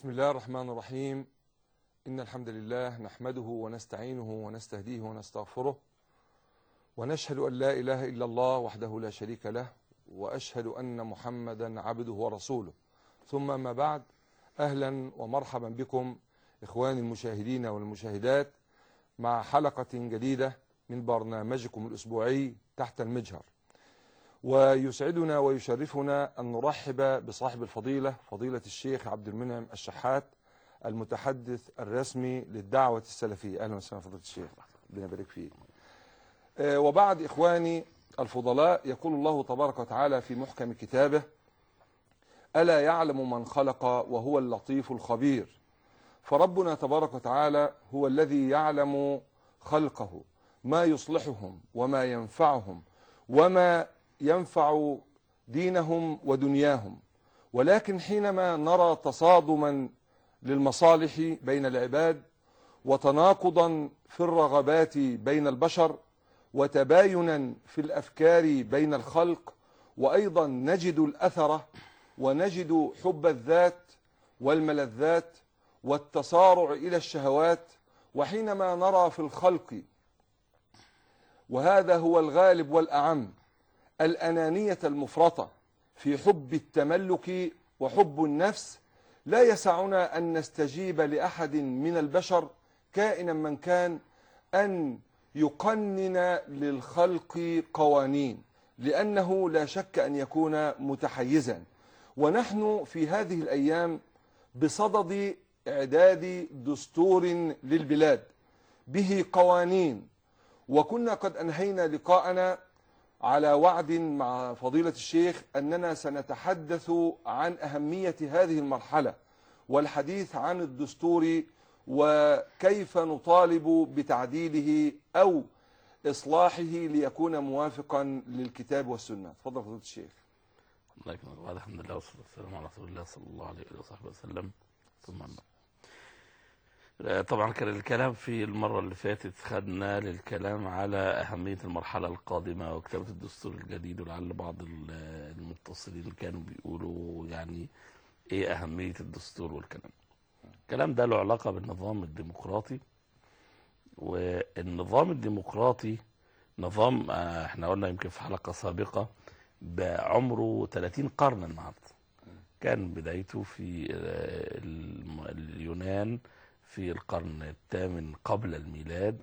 بسم الله الرحمن الرحيم إن الحمد لله نحمده ونستعينه ونستهديه ونستغفره ونشهد أن لا إله إلا الله وحده لا شريك له وأشهد أن محمدا عبده ورسوله ثم ما بعد أهلا ومرحبا بكم إخواني المشاهدين والمشاهدات مع حلقة جديدة من برنامجكم الأسبوعي تحت المجهر ويسعدنا ويشرفنا أن نرحب بصاحب الفضيلة فضيلة الشيخ عبد المنعم الشحات المتحدث الرسمي للدعوة السلفية أهلا وسهلا فضيلة الشيخ ربنا يبارك فيك آه، وبعد إخواني الفضلاء يقول الله تبارك وتعالى في محكم كتابه ألا يعلم من خلق وهو اللطيف الخبير فربنا تبارك وتعالى هو الذي يعلم خلقه ما يصلحهم وما ينفعهم وما ينفع دينهم ودنياهم ولكن حينما نرى تصادما للمصالح بين العباد وتناقضا في الرغبات بين البشر وتباينا في الافكار بين الخلق وايضا نجد الاثر ونجد حب الذات والملذات والتسارع الى الشهوات وحينما نرى في الخلق وهذا هو الغالب والاعم الانانيه المفرطه في حب التملك وحب النفس لا يسعنا ان نستجيب لاحد من البشر كائنا من كان ان يقنن للخلق قوانين لانه لا شك ان يكون متحيزا ونحن في هذه الايام بصدد اعداد دستور للبلاد به قوانين وكنا قد انهينا لقاءنا على وعد مع فضيلة الشيخ أننا سنتحدث عن أهمية هذه المرحلة والحديث عن الدستور وكيف نطالب بتعديله أو إصلاحه ليكون موافقا للكتاب والسنة تفضل فضيلة الشيخ الله يكرمك بعد الحمد لله والصلاه والسلام على رسول الله صلى الله عليه وصحبه وسلم ثم أما بعد. طبعا كان الكلام في المرة اللي فاتت خدنا للكلام على أهمية المرحلة القادمة وكتابة الدستور الجديد ولعل بعض ال- المتصلين كانوا بيقولوا يعني إيه أهمية الدستور والكلام الكلام ده له علاقة بالنظام الديمقراطي والنظام الديمقراطي نظام آه، احنا قلنا يمكن في حلقة سابقة بعمره 30 قرن النهارده كان بدايته في آه، الم- اليونان في القرن الثامن قبل الميلاد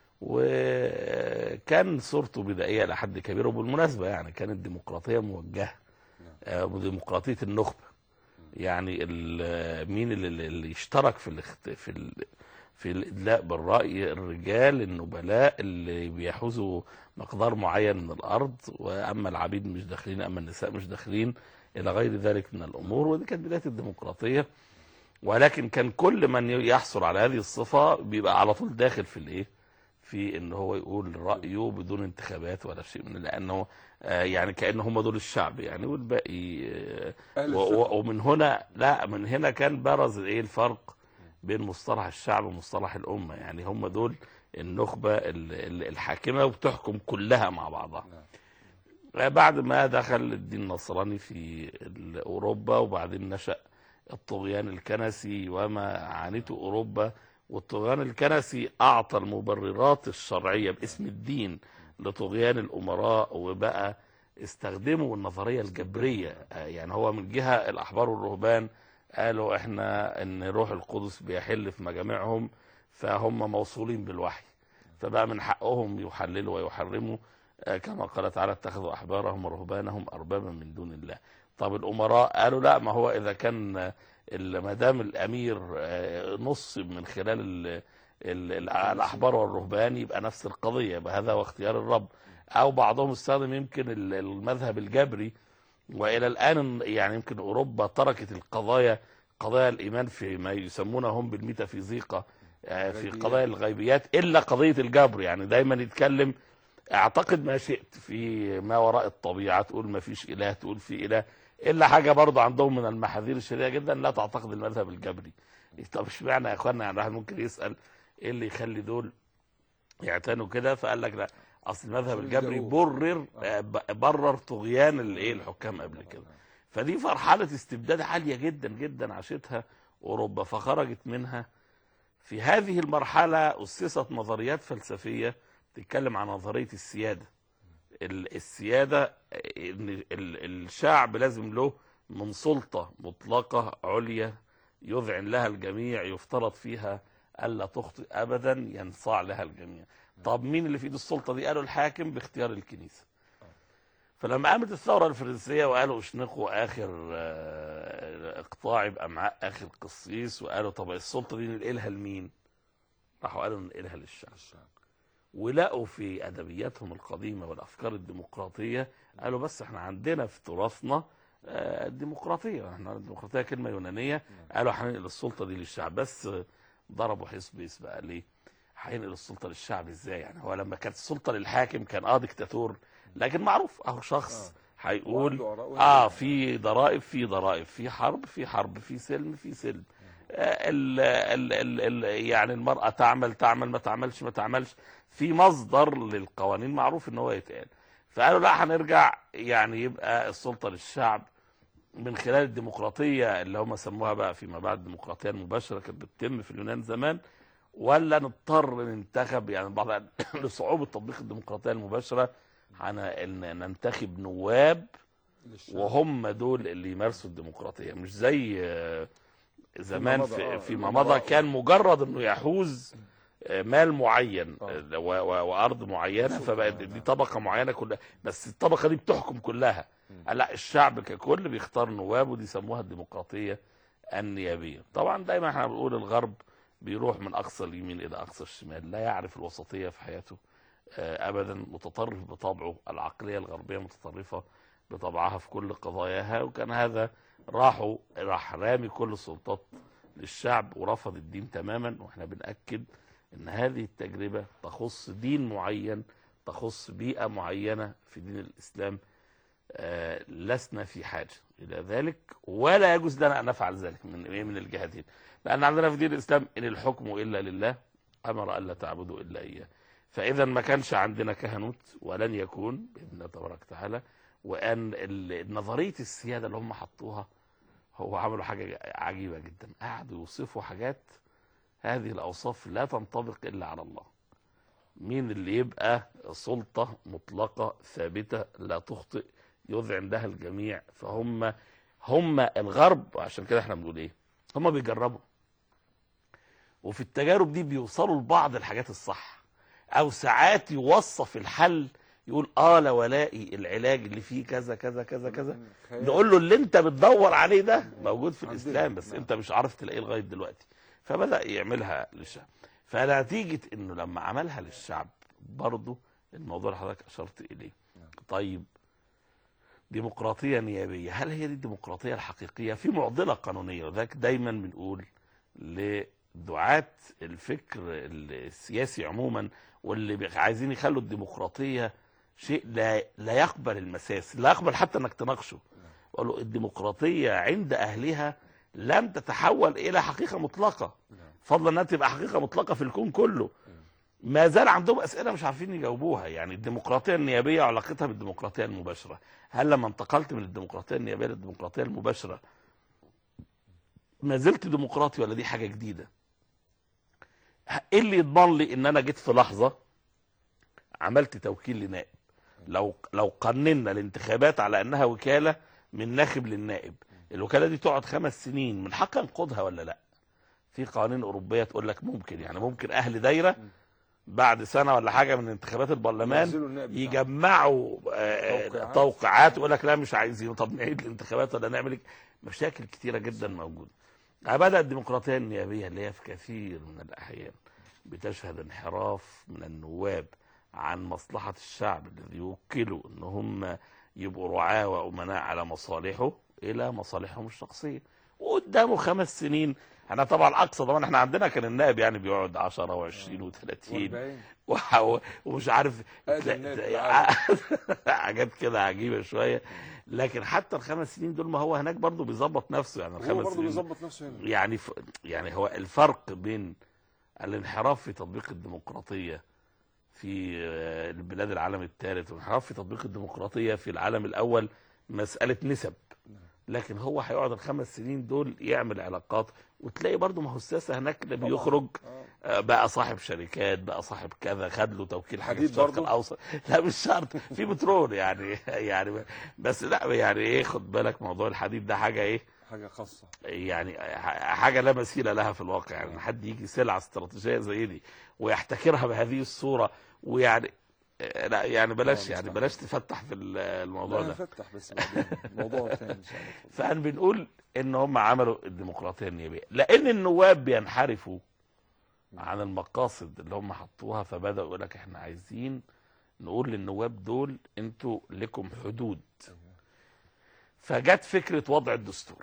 وكان صورته بدائيه لحد كبير وبالمناسبه يعني كانت ديمقراطيه موجهه آه، ديمقراطيه النخبه يعني ال- مين اللي, اللي اشترك في الاخت... في ال... في الادلاء بالراي الرجال النبلاء اللي بيحوزوا مقدار معين من الارض واما العبيد مش داخلين اما النساء مش داخلين الى غير ذلك من الامور ودي كانت بدايه الديمقراطيه ولكن كان كل من يحصل على هذه الصفه بيبقى على طول داخل في الايه في ان هو يقول رايه بدون انتخابات ولا شيء من لانه آه، يعني كان هم دول الشعب يعني والباقي آه، أهل و- الثقة. و- ومن هنا لا من هنا كان برز ايه الفرق بين مصطلح الشعب ومصطلح الامه يعني هم دول النخبه ال- ال- الحاكمه وبتحكم كلها مع بعضها بعد ما دخل الدين النصراني في ال- اوروبا وبعدين نشا الطغيان الكنسي وما عانته اوروبا والطغيان الكنسي اعطى المبررات الشرعيه باسم الدين لطغيان الامراء وبقى استخدموا النظريه الجبريه آه، يعني هو من جهه الاحبار والرهبان قالوا احنا ان روح القدس بيحل في مجامعهم فهم موصولين بالوحي فبقى من حقهم يحللوا ويحرموا آه، كما قال تعالى اتخذوا احبارهم ورهبانهم اربابا من دون الله طب الامراء قالوا لا ما هو اذا كان آه، ال- ما دام الامير آه، نص من خلال ال- ال- ال- الاحبار والرهبان يبقى نفس القضيه يبقى هذا هو اختيار الرب او بعضهم استخدم يمكن ال- المذهب الجبري والى الان يعني يمكن اوروبا تركت القضايا قضايا الايمان في ما يسمونه هم بالميتافيزيقا آه، في غيبيات. قضايا الغيبيات الا قضيه الجبر يعني دايما يتكلم اعتقد ما شئت في ما وراء الطبيعه تقول ما فيش اله تقول في اله الا حاجه برضه عندهم من المحاذير الشديده جدا لا تعتقد المذهب الجبري طب اشمعنى يا اخوانا يعني الواحد ممكن يسال ايه اللي يخلي دول يعتنوا كده فقال لك لا اصل المذهب عشان الجبري يلجأوا. برر آه، ب- برر طغيان الايه الحكام قبل كده فدي مرحله استبداد عاليه جدا جدا عاشتها اوروبا فخرجت منها في هذه المرحله اسست نظريات فلسفيه تتكلم عن نظريه السياده ال- السياده ان ال- الشعب لازم له من سلطه مطلقه عليا يذعن لها الجميع يفترض فيها الا تخطئ ابدا ينصاع لها الجميع طب مين اللي في ايد السلطه دي قالوا الحاكم باختيار الكنيسه فلما قامت الثوره الفرنسيه وقالوا اشنقوا اخر آه، اقطاع يبقى معاه اخر قسيس وقالوا طب السلطه دي ننقلها لمين؟ راحوا قالوا ننقلها للشعب الشعب. ولقوا في ادبياتهم القديمه والافكار الديمقراطيه قالوا بس احنا عندنا في تراثنا آه، الديمقراطيه احنا الديمقراطيه كلمه يونانيه قالوا هننقل السلطه دي للشعب بس آه، ضربوا حسب بقى ليه؟ هينقل السلطه للشعب ازاي يعني هو لما كانت السلطه للحاكم كان اه ديكتاتور لكن معروف اهو شخص هيقول وعنده آراء اه في ضرائب في ضرائب في حرب في حرب في سلم في سلم آه ال ال ال ال يعني المرأة تعمل تعمل ما تعملش ما تعملش في مصدر للقوانين معروف ان هو يتقال فقالوا لا هنرجع يعني يبقى السلطة للشعب من خلال الديمقراطية اللي هم سموها بقى فيما بعد الديمقراطية المباشرة كانت بتتم في اليونان زمان ولا نضطر ننتخب يعني بعض لصعوبة تطبيق الديمقراطية المباشرة هن- ننتخب نواب للشعب. وهم دول اللي يمارسوا الديمقراطيه مش زي آه، زمان مضى، آه، في فيما الإمراء. مضى كان مجرد انه يحوز آه، مال معين آه. آه، و- و- وارض معينه سلطة، فبقت نعم. دي طبقه معينه كلها بس الطبقه دي بتحكم كلها مم. لا الشعب ككل بيختار نواب ودي سموها الديمقراطيه النيابيه طبعا دايما احنا بنقول الغرب بيروح من اقصى اليمين الى اقصى الشمال لا يعرف الوسطيه في حياته آه، ابدا متطرف بطبعه العقليه الغربيه متطرفه بطبعها في كل قضاياها وكان هذا راحوا راح رامي كل السلطات للشعب ورفض الدين تماما واحنا بنأكد ان هذه التجربة تخص دين معين تخص بيئة معينة في دين الإسلام آه، لسنا في حاجة إلى ذلك ولا يجوز لنا أن نفعل ذلك من من الجهتين لأن عندنا في دين الإسلام إن الحكم إلا لله أمر ألا تعبدوا إلا إياه فإذا ما كانش عندنا كهنوت ولن يكون بإذن الله تبارك وتعالى وأن ال- نظرية السيادة اللي هم حطوها هو عملوا حاجة عجيبة جدا قعدوا يوصفوا حاجات هذه الأوصاف لا تنطبق إلا على الله مين اللي يبقى سلطة مطلقة ثابتة لا تخطئ يذعن لها الجميع فهم هم الغرب عشان كده احنا بنقول ايه هم بيجربوا وفي التجارب دي بيوصلوا لبعض الحاجات الصح او ساعات يوصف الحل يقول اه لا ولائي العلاج اللي فيه كذا كذا كذا كذا خيال. نقول له اللي انت بتدور عليه ده موجود في عندنا. الاسلام بس نعم. انت مش عارف تلاقيه لغايه دلوقتي فبدا يعملها للشعب فنتيجه انه لما عملها للشعب برضه الموضوع اللي حضرتك اشرت اليه نعم. طيب ديمقراطيه نيابيه هل هي دي الديمقراطيه الحقيقيه في معضله قانونيه وذلك دايما بنقول لدعاة الفكر السياسي عموما واللي بيخ- عايزين يخلوا الديمقراطيه شيء لا لا يقبل المساس لا يقبل حتى انك تناقشه قالوا الديمقراطيه عند اهلها لم تتحول الى حقيقه مطلقه نعم. فضلا انها تبقى حقيقه مطلقه في الكون كله ما زال عندهم اسئله مش عارفين يجاوبوها يعني الديمقراطيه النيابيه علاقتها بالديمقراطيه المباشره هل لما انتقلت من الديمقراطيه النيابيه للديمقراطيه المباشره ما زلت ديمقراطي ولا دي حاجه جديده ايه اللي يضمن لي ان انا جيت في لحظه عملت توكيل لنائب لو لو قننا الانتخابات على انها وكاله من ناخب للنائب الوكاله دي تقعد خمس سنين من حق انقضها ولا لا في قوانين اوروبيه تقول لك ممكن يعني ممكن اهل دايره بعد سنه ولا حاجه من انتخابات البرلمان ينزلوا النائب بتاعهم. يجمعوا آه، توقيعات. توقيعات ويقول لك لا مش عايزين طب نعيد الانتخابات ولا نعمل إيه؟ مشاكل كتيره جدا موجوده بدأ الديمقراطيه النيابيه اللي هي في كثير من الاحيان بتشهد انحراف من النواب عن مصلحه الشعب الذي يوكلوا ان هم يبقوا رعاة وأمناء على مصالحه إلى مصالحهم الشخصية وقدامه خمس سنين احنا طبعا اقصى طبعا احنا عندنا كان النائب يعني بيقعد 10 و20 و30 والباقيين ومش عارف أقدم نائب في حاجات كده عجيبه شويه لكن حتى الخمس سنين دول ما هو هناك برضه بيظبط نفسه يعني هو الخمس برضه سنين بيظبط نفسه هنا يعني ف... يعني هو الفرق بين الانحراف في تطبيق الديمقراطيه في آه، بلاد العالم الثالث والانحراف في تطبيق الديمقراطيه في العالم الاول مساله نسب لكن هو هيقعد الخمس سنين دول يعمل علاقات وتلاقي برضه ما هو السياسه هناك اللي طبعاً. بيخرج آه. آه، بقى صاحب شركات بقى صاحب كذا خد له توكيل حاجه في حديد الشرق برضه؟ الاوسط لا مش شرط في بترول يعني يعني بس لا يعني ايه خد بالك موضوع الحديد ده حاجه ايه حاجه خاصه يعني ح- حاجه لا مثيل لها في الواقع يعني حد يجي سلعه استراتيجيه زي دي ويحتكرها بهذه الصوره ويعني آه، لا يعني بلاش طبعاً يعني مستحيل. بلاش تفتح في ال- الموضوع لا ده هفتح بس بعدين موضوع ثاني ان شاء الله اتفضل. فاحنا بنقول ان هم عملوا الديمقراطيه النيابيه لان النواب بينحرفوا عن المقاصد اللي هم حطوها فبداوا يقول لك احنا عايزين نقول للنواب دول انتوا لكم حدود فجت فكره وضع الدستور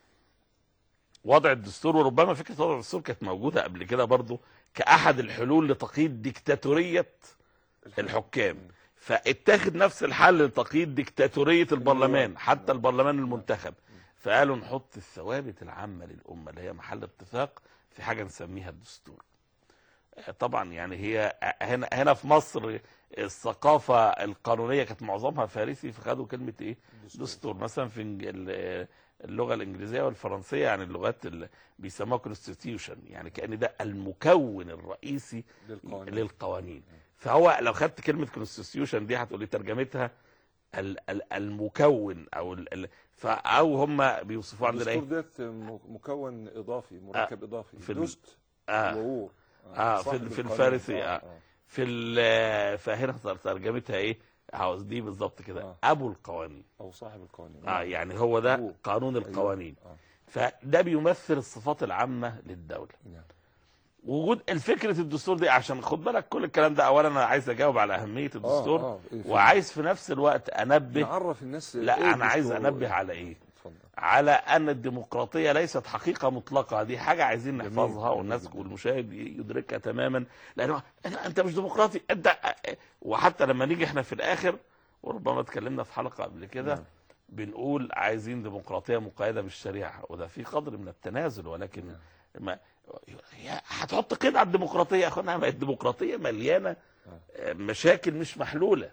وضع الدستور وربما فكره وضع الدستور كانت موجوده قبل كده برضو كاحد الحلول لتقييد ديكتاتوريه الحكام فاتخذ نفس الحل لتقييد ديكتاتوريه البرلمان حتى البرلمان المنتخب فقالوا نحط الثوابت العامه للامه اللي هي محل اتفاق في حاجه نسميها الدستور آه، طبعا يعني هي هنا هنا في مصر الثقافه القانونيه كانت معظمها فارسي فخدوا كلمه ايه دستور مثلا في إنج- ال- اللغه الانجليزيه والفرنسيه يعني اللغات اللي بيسموها كونستيتيوشن يعني كان ده المكون الرئيسي للقوانين للقوانين فهو لو خدت كلمه كونستيتيوشن دي هتقولي ترجمتها ال- ال- المكون او ال- ال- ف- او هم بيوصفوه عندنا الدستور ايه ديت م- مكون اضافي مركب اضافي في ال- دوست آه وور آه، في صاحب ال- في القانون. الفارسي، آه. في ال- فهنا ترجمتها ايه عاوز دي بالظبط كده آه. ابو القوانين او صاحب القوانين اه يعني هو ده أبوه. قانون أيوة. القوانين آه. فده بيمثل الصفات العامه للدوله نعم. وجود الفكره الدستور دي عشان خد بالك كل الكلام ده اولا انا عايز اجاوب على اهميه الدستور آه، إيه في- وعايز في نفس الوقت انبه نعرف الناس لا إيه انا عايز الدستور؟ انبه على ايه اتفضل على ان الديمقراطيه ليست حقيقه مطلقه دي حاجه عايزين جميل، نحفظها جميل والناس جدا. والمشاهد يدركها تماما لانه انت مش ديمقراطي انت وحتى لما نيجي احنا في الاخر وربما اتكلمنا في حلقه قبل كده نعم. بنقول عايزين ديمقراطيه مقيده بالشريعه وده في قدر من التنازل ولكن نعم. ما يا- هتحط قيد على الديمقراطيه يا اخوانا ما الديمقراطيه مليانه آه، مشاكل مش محلوله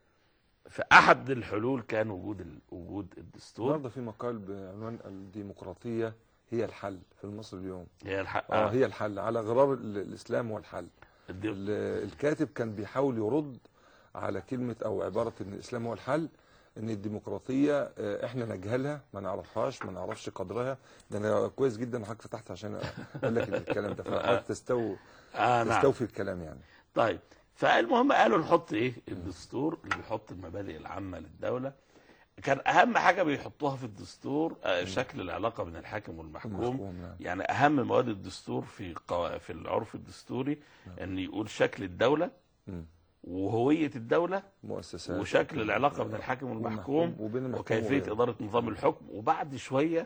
فاحد الحلول كان وجود ال- وجود الدستور النهارده في مقال بعنوان الديمقراطيه هي الحل في مصر اليوم هي الحق اه هي الحل على غرار ال- الاسلام والحل الدي- ال- الكاتب كان بيحاول يرد على كلمه او عباره ان الاسلام هو الحل ان الديمقراطيه آه، احنا نجهلها ما نعرفهاش ما نعرفش قدرها ده انا كويس جدا حضرتك فتحت عشان اقول لك الكلام ده فحضرتك تستو آه نعم تستوفي الكلام يعني طيب فالمهم قالوا نحط ايه الدستور اللي بيحط المبادئ العامه للدوله كان اهم حاجه بيحطوها في الدستور آه، شكل العلاقه بين الحاكم والمحكوم المحكوم، نعم. يعني اهم مواد الدستور في قوا... في العرف الدستوري ان يقول شكل الدوله مم. وهويه الدوله مؤسسات وشكل العلاقه بين الحاكم والمحكوم وبين المحكوم وكيفيه وغيره. اداره نظام الحكم وبعد شويه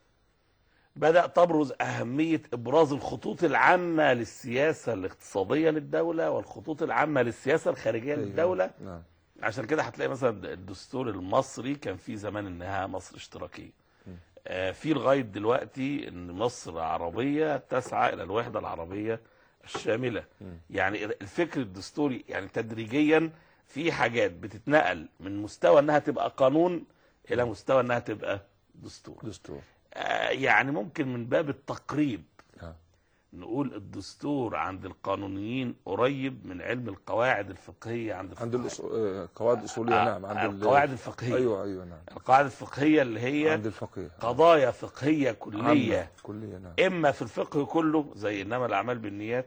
بدا تبرز اهميه ابراز الخطوط العامه للسياسه الاقتصاديه للدوله والخطوط العامه للسياسه الخارجيه أيوة. للدوله نعم عشان كده هتلاقي مثلا الدستور المصري كان في زمان انها مصر اشتراكيه آه في لغايه دلوقتي ان مصر عربيه تسعى الى الوحده العربيه الشامله يعني الفكر الدستوري يعني تدريجيا في حاجات بتتنقل من مستوى انها تبقى قانون الى مستوى انها تبقى دستور دستور آه يعني ممكن من باب التقريب نعم نقول الدستور عند القانونيين قريب من علم القواعد الفقهيه عند عند الفقهاء. الأصول- آه، قواعد اصوليه آه، نعم عند ال- القواعد الفقهيه ايوه ايوه نعم القواعد الفقهيه اللي هي عند الفقيه قضايا فقهيه كليه عامة. كليه نعم اما في الفقه كله زي انما الاعمال بالنيات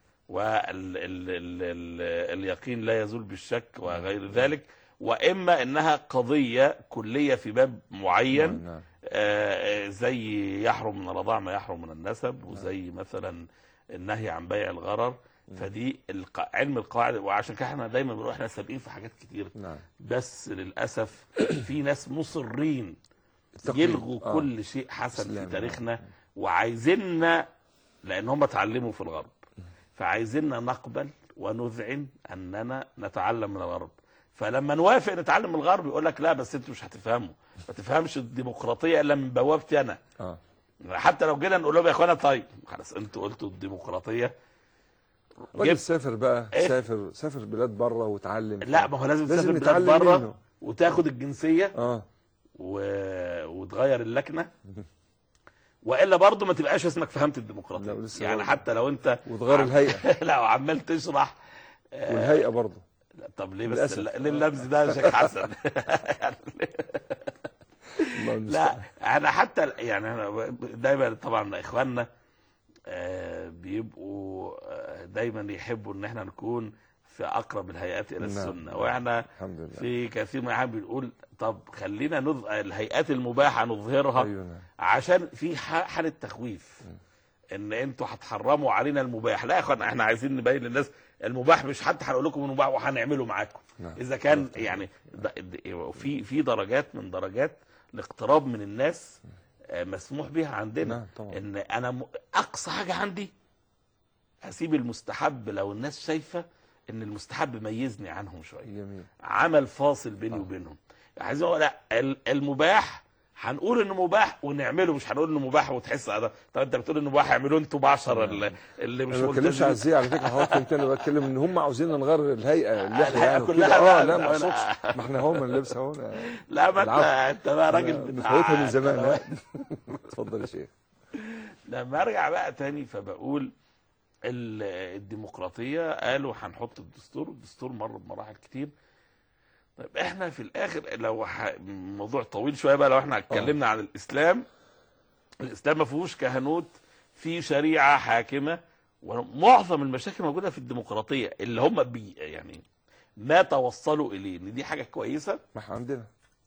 واليقين لا يزول بالشك وغير ذلك واما انها قضيه كليه في باب معين نعم آه، زي يحرم من الرضاع ما يحرم من النسب وزي مثلا النهي عن بيع الغرر فدي الق- علم القواعد وعشان كده احنا دايما بنروح احنا سابقين في حاجات كتير نعم بس للاسف في ناس مصرين التقليد. يلغوا آه. كل شيء حسن في إسلام. تاريخنا وعايزيننا لان هم اتعلموا في الغرب فعايزيننا نقبل ونذعن اننا نتعلم من الغرب فلما نوافق نتعلم من الغرب يقول لك لا بس انتوا مش هتفهموا ما تفهمش الديمقراطيه الا من بوابتي انا اه حتى لو جينا نقول لهم يا اخوانا طيب خلاص انتوا قلتوا الديمقراطيه راجل جبت سافر بقى إيه؟ سافر سافر بلاد بره وتعلم لا ما هو لازم لازم تسافر بلاد نتعلم بره منه. وتاخد الجنسيه اه و... وتغير اللكنه والا برضه ما تبقاش اسمك فهمت لا، الديمقراطيه ولسه يعني برضه. حتى لو انت وتغير الهيئه لا وعمال تشرح آه، والهيئه برضه لا، طب ليه بس للأسف. لا- ليه اللبس ده يا شيخ حسن الله لا المستعان. انا حتى يعني انا دايما طبعا اخواننا آه، بيبقوا آه، دايما يحبوا ان احنا نكون في اقرب الهيئات الى نعم. السنه واحنا الحمد لله في كثير من الاحيان بنقول طب خلينا نظ... الهيئات المباحه نظهرها ايوه نعم عشان في ح- حاله تخويف ان انتوا هتحرموا علينا المباح لا يا اخوان احنا عايزين نبين للناس المباح مش حتى هنقول لكم المباح وهنعمله معاكم نعم. اذا كان يعني د- د- في في درجات من درجات الاقتراب من الناس آه، مسموح بها عندنا نعم طبعا ان انا م... اقصى حاجه عندي هسيب المستحب لو الناس شايفه ان المستحب ميزني عنهم شويه جميل عمل فاصل بيني آه. وبينهم عايزين أقول لا ال- المباح هنقول انه مباح ونعمله مش هنقول انه مباح وتحس هذا طب انت بتقول انه مباح اعملوه انتوا بعشرة اللي, اللي مش انا ما بتكلمش على ملتزمين. الزي على فكره حضرتك فهمتني انا بتكلم ان هم عاوزين نغير الهيئه اللحيه الهيئة يعني كلها كلها اه بقى. لا ما أنا- اقصدش ما احنا هو من اللبس اهو أنا- لا ما انت العفو. انت بقى راجل أنا بتاع مفوتها من زمان كلام. ها اتفضل يا شيخ لما ارجع بقى تاني فبقول ال- الديمقراطيه قالوا هنحط الدستور والدستور مر بمراحل كتير طيب احنا في الاخر لو ح... موضوع طويل شويه بقى لو احنا اتكلمنا عن الاسلام الاسلام ما فيهوش كهنوت في شريعه حاكمه ومعظم المشاكل موجوده في الديمقراطيه اللي هم بي يعني ما توصلوا اليه ان دي حاجه كويسه ما احنا عندنا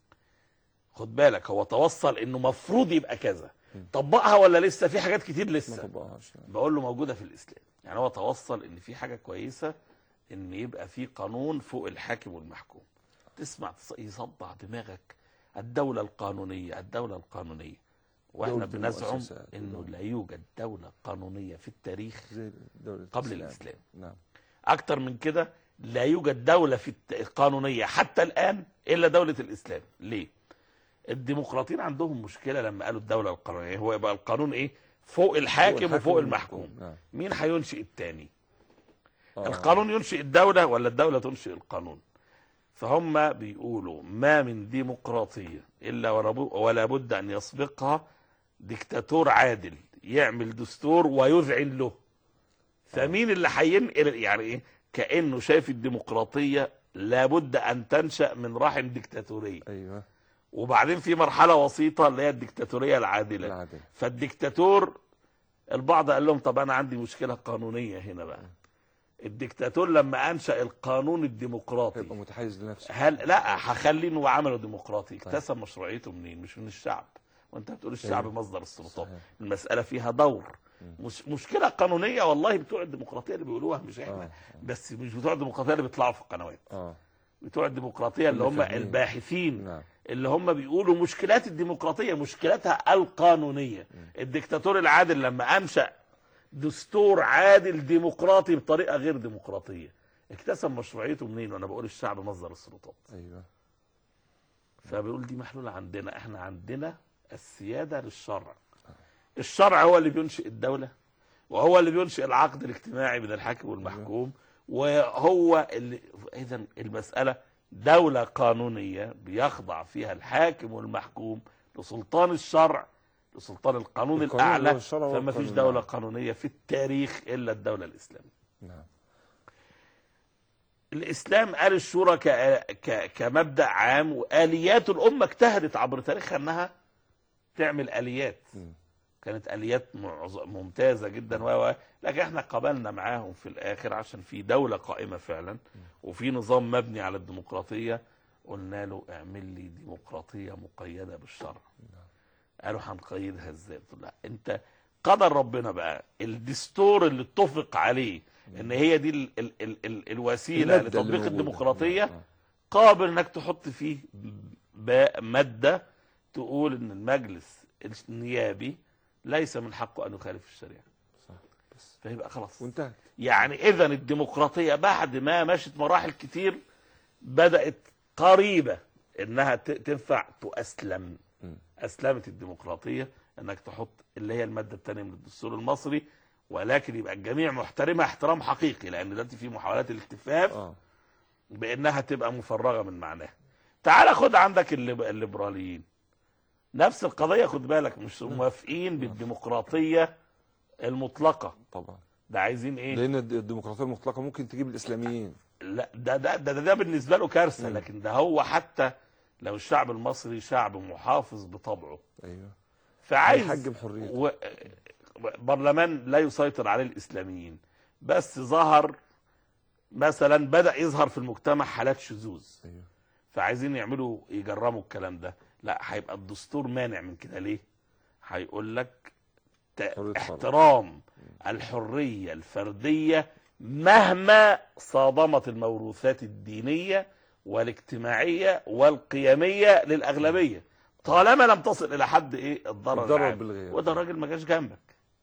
خد بالك هو توصل انه مفروض يبقى كذا طبقها ولا لسه في حاجات كتير ما لسه طبقهاش بقول له موجوده في الاسلام يعني هو توصل ان في حاجه كويسه ان يبقى في قانون فوق الحاكم والمحكوم تسمع تص- يصدع دماغك الدوله القانونيه الدوله القانونيه واحنا دولة بنزعم المؤسسات. انه لا يوجد دوله قانونيه في التاريخ زي دولة قبل الاسلام نعم اكتر من كده لا يوجد دوله في الت- القانونيه حتى الان الا دوله الاسلام ليه الديمقراطيين عندهم مشكله لما قالوا الدوله القانونيه هو يبقى القانون ايه فوق الحاكم وفوق المحكوم نعم مين هينشئ التاني آه. القانون ينشئ الدولة ولا الدولة تنشئ القانون فهم بيقولوا ما من ديمقراطية إلا ولا بو- ولا بد أن يسبقها ديكتاتور عادل يعمل دستور ويذعن له فمين اللي هينقل يعني ايه كأنه شايف الديمقراطية لابد أن تنشأ من رحم ديكتاتورية ايوه وبعدين في مرحلة وسيطة اللي هي الديكتاتورية العادلة العدل فالديكتاتور البعض قال لهم طب انا عندي مشكله قانونيه هنا بقى الديكتاتور لما انشا القانون الديمقراطي هيبقى متحيز لنفسه هل لا هخليه انه عمله ديمقراطي اكتسب مشروعيته منين مش من الشعب وانت بتقول الشعب أيوة. مصدر السلطات صحيح. المساله فيها دور مش مشكله قانونيه والله بتوع الديمقراطيه اللي بيقولوها مش احنا آه. بس مش بتوع الديمقراطيه اللي بيطلعوا في القنوات اه بتوع الديمقراطيه اللي اللي هم فاهمين. الباحثين نعم اللي هم بيقولوا مشكلات الديمقراطيه مشكلتها القانونيه الدكتاتور العادل لما انشا دستور عادل ديمقراطي بطريقه غير ديمقراطيه اكتسب مشروعيته منين وانا بقول الشعب مصدر السلطات ايوه فبيقول دي محلوله عندنا احنا عندنا السياده للشرع الشرع هو اللي بينشئ الدوله وهو اللي بينشئ العقد الاجتماعي بين الحاكم والمحكوم وهو اللي اذا المساله دوله قانونيه بيخضع فيها الحاكم والمحكوم لسلطان الشرع لسلطان القانون, القانون اللي هو الاعلى الشرع فما فيش والقانون، دوله نعم. قانونيه في التاريخ الا الدوله الاسلاميه نعم الاسلام قال الشورى ك... ك... كمبدا عام واليات الامه اجتهدت عبر تاريخها انها تعمل اليات مم. كانت اليات معظ- ممتازه جدا و و- لكن احنا قبلنا معاهم في الاخر عشان في دوله قائمه فعلا وفي نظام مبني على الديمقراطيه قلنا له اعمل لي ديمقراطيه مقيده بالشرع قالوا هنقيدها ازاي قلت له لا انت قدر ربنا بقى الدستور اللي اتفق عليه ان هي دي ال ال ال ال الوسيله المادة اللي لتطبيق موجودة. الديمقراطيه آه. قابل انك تحط فيه باء ماده تقول ان المجلس النيابي ليس من حقه ان يخالف الشريعه صح بس فيبقى خلاص وانتهت يعني اذا الديمقراطيه بعد ما مشت مراحل كتير بدات قريبه انها ت- تنفع تؤسلم مم. اسلمت الديمقراطيه انك تحط اللي هي الماده الثانيه من الدستور المصري ولكن يبقى الجميع محترمها احترام حقيقي لان دلوقتي في محاولات الالتفاف اه بانها تبقى مفرغه من معناها تعال خد عندك الليب- الليبراليين نفس القضيه خد بالك مش موافقين بالديمقراطيه المطلقه طبعا ده عايزين ايه لان الد- الديمقراطيه المطلقه ممكن تجيب الاسلاميين لا ده ده ده, ده, ده بالنسبه له كارثه مم. لكن ده هو حتى لو الشعب المصري شعب محافظ بطبعه ايوه فعايز هيحجم حريته و... برلمان لا يسيطر عليه الاسلاميين بس ظهر مثلا بدا يظهر في المجتمع حالات شذوذ ايوه فعايزين يعملوا يجرموا الكلام ده لا هيبقى الدستور مانع من كده ليه هيقول لك ت- حرية فرد. احترام الحريه الفرديه مهما صادمت الموروثات الدينيه والاجتماعيه والقيميه للاغلبيه طالما لم تصل الى حد ايه الضرر الضرر العام. بالغير. وده الراجل ما جاش جنبك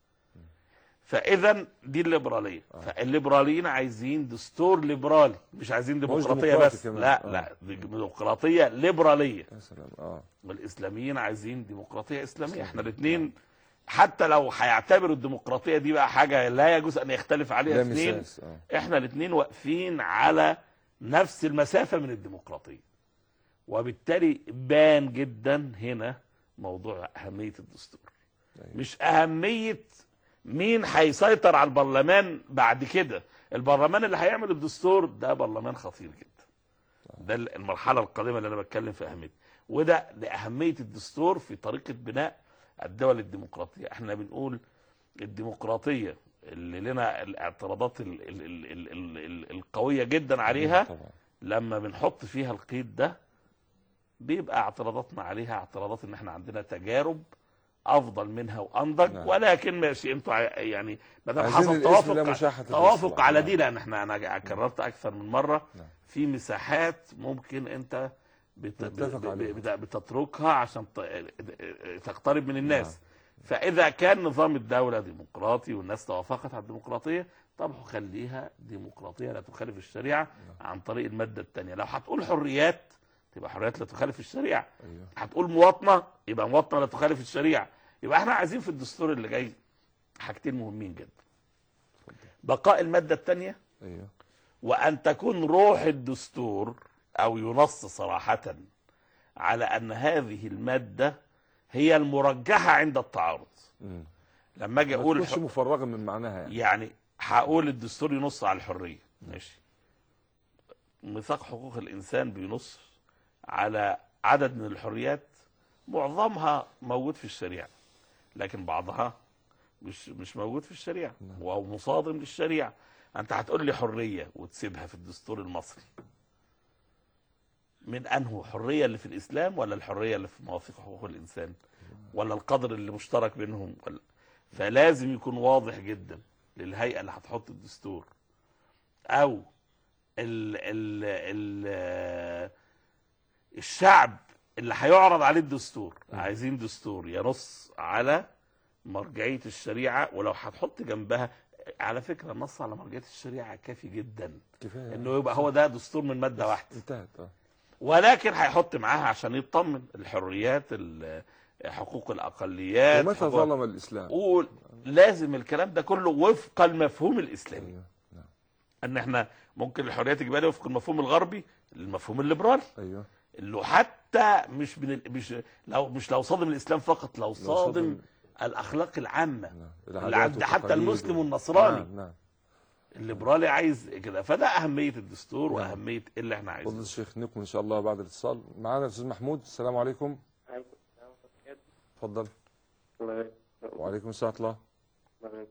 فاذا دي الليبراليه آه. فالليبراليين عايزين دستور ليبرالي مش عايزين مش ديمقراطيه ديمقراطي بس كمان. لا آه. لا دي ديمقراطيه ليبراليه يا سلام اه والاسلاميين عايزين ديمقراطيه اسلاميه إسلامية. احنا الاثنين حتى لو هيعتبروا الديمقراطيه دي بقى حاجه لا يجوز ان يختلف عليها لا اثنين مساس اه احنا الاثنين واقفين على نفس المسافه من الديمقراطيه وبالتالي بان جدا هنا موضوع اهميه الدستور أيوة. مش اهميه مين هيسيطر على البرلمان بعد كده البرلمان اللي هيعمل الدستور ده برلمان خطير جدا ده المرحله القادمه اللي انا بتكلم في اهميتها وده لاهميه الدستور في طريقه بناء الدول الديمقراطيه احنا بنقول الديمقراطيه اللي لنا الاعتراضات ال ال ال ال ال ال القويه جدا عليها طبعا لما بنحط فيها القيد ده بيبقى اعتراضاتنا عليها اعتراضات ان احنا عندنا تجارب افضل منها وانضج نعم. ولكن ماشي انتوا ع- يعني ما دام عايزين حصل الاسم توافق لا مشاحة توافق الاسم. على نعم. دي لان احنا انا كررت اكثر من مره نعم. في مساحات ممكن انت بت... نتفق ب- عليها. بت... بتتركها عشان ت... تقترب من الناس فاذا كان نظام الدوله ديمقراطي والناس توافقت على الديمقراطيه طب خليها ديمقراطيه لا تخالف الشريعه عن طريق الماده الثانيه لو هتقول حريات تبقى حريات لا تخالف الشريعه ايوه هتقول مواطنه يبقى مواطنه لا تخالف الشريعه يبقى احنا عايزين في الدستور اللي جاي حاجتين مهمين جدا بقاء الماده الثانيه ايوه وان تكون روح الدستور او ينص صراحه على ان هذه الماده هي المرجحه عند التعارض مم. لما اجي ما اقول تكونش مفرغه من معناها يعني يعني هقول الدستور ينص على الحريه ماشي ميثاق حقوق الانسان بينص على عدد من الحريات معظمها موجود في الشريعه لكن بعضها مش مش موجود في الشريعه نعم. او مصادم للشريعه انت هتقول لي حريه وتسيبها في الدستور المصري من انه حريه اللي في الاسلام ولا الحريه اللي في مواثيق حقوق الانسان ولا القدر اللي مشترك بينهم ولا فلازم يكون واضح جدا للهيئه اللي هتحط الدستور او ال ال ال الشعب اللي هيعرض عليه الدستور م. عايزين دستور ينص على مرجعيه الشريعه ولو هتحط جنبها على فكره النص على مرجعيه الشريعه كافي جدا كفايه انه يبقى هو ده دستور من ماده واحده انتهت اه ولكن هيحط معاها عشان يطمن الحريات ال- حقوق الاقليات ومتى حقوق- ظلم الاسلام قول لازم الكلام ده كله وفق المفهوم الاسلامي ايوه نعم ان احنا ممكن الحريات تجيبها لي وفق المفهوم الغربي المفهوم الليبرالي ايوه اللي حتى مش من ال... مش لو مش لو صادم الاسلام فقط لو صادم صادم- الاخلاق العامه نعم اللي العادات عند حتى والتقاليد المسلم و- والنصراني نعم نعم الليبرالي عايز كده فده اهميه الدستور نعم. واهميه اللي احنا فضل عايزينه الشيخ نكمل ان شاء الله بعد الاتصال معانا الاستاذ محمود السلام عليكم عليكم السلام ورحمة الله اتفضل وبركاته. وعليكم السلام ورحمه الله الله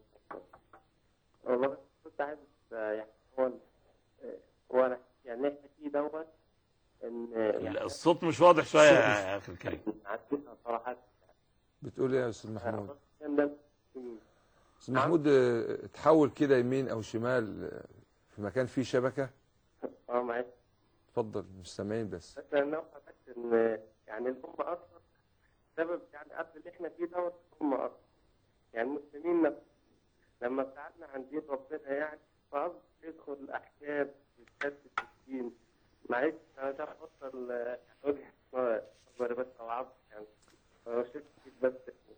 والله بس كنت عايز آه، يعني هو آه، هو أنا يعني احنا فيه دوت ان آه، يعني الصوت مش واضح شويه يا اخي الكريم عدتها صراحة بتقول ايه يا استاذ محمود آه، كان ده في- استاذ محمود آه، تحول كده يمين او شمال آه، في مكان فيه شبكه اه معلش اتفضل مش سامعين بس بس انا بس ان آه، يعني الأمة أصلا سبب يعني قبل اللي احنا فيه دوت الأمة أصلا يعني المسلمين نفسهم لما ابتعدنا عن دين ربنا يعني فأصبح يدخل الأحكام والشد في الدين معلش أنا ده بفضل آه، وجهة نظري بس أو عبد يعني أنا شفت بس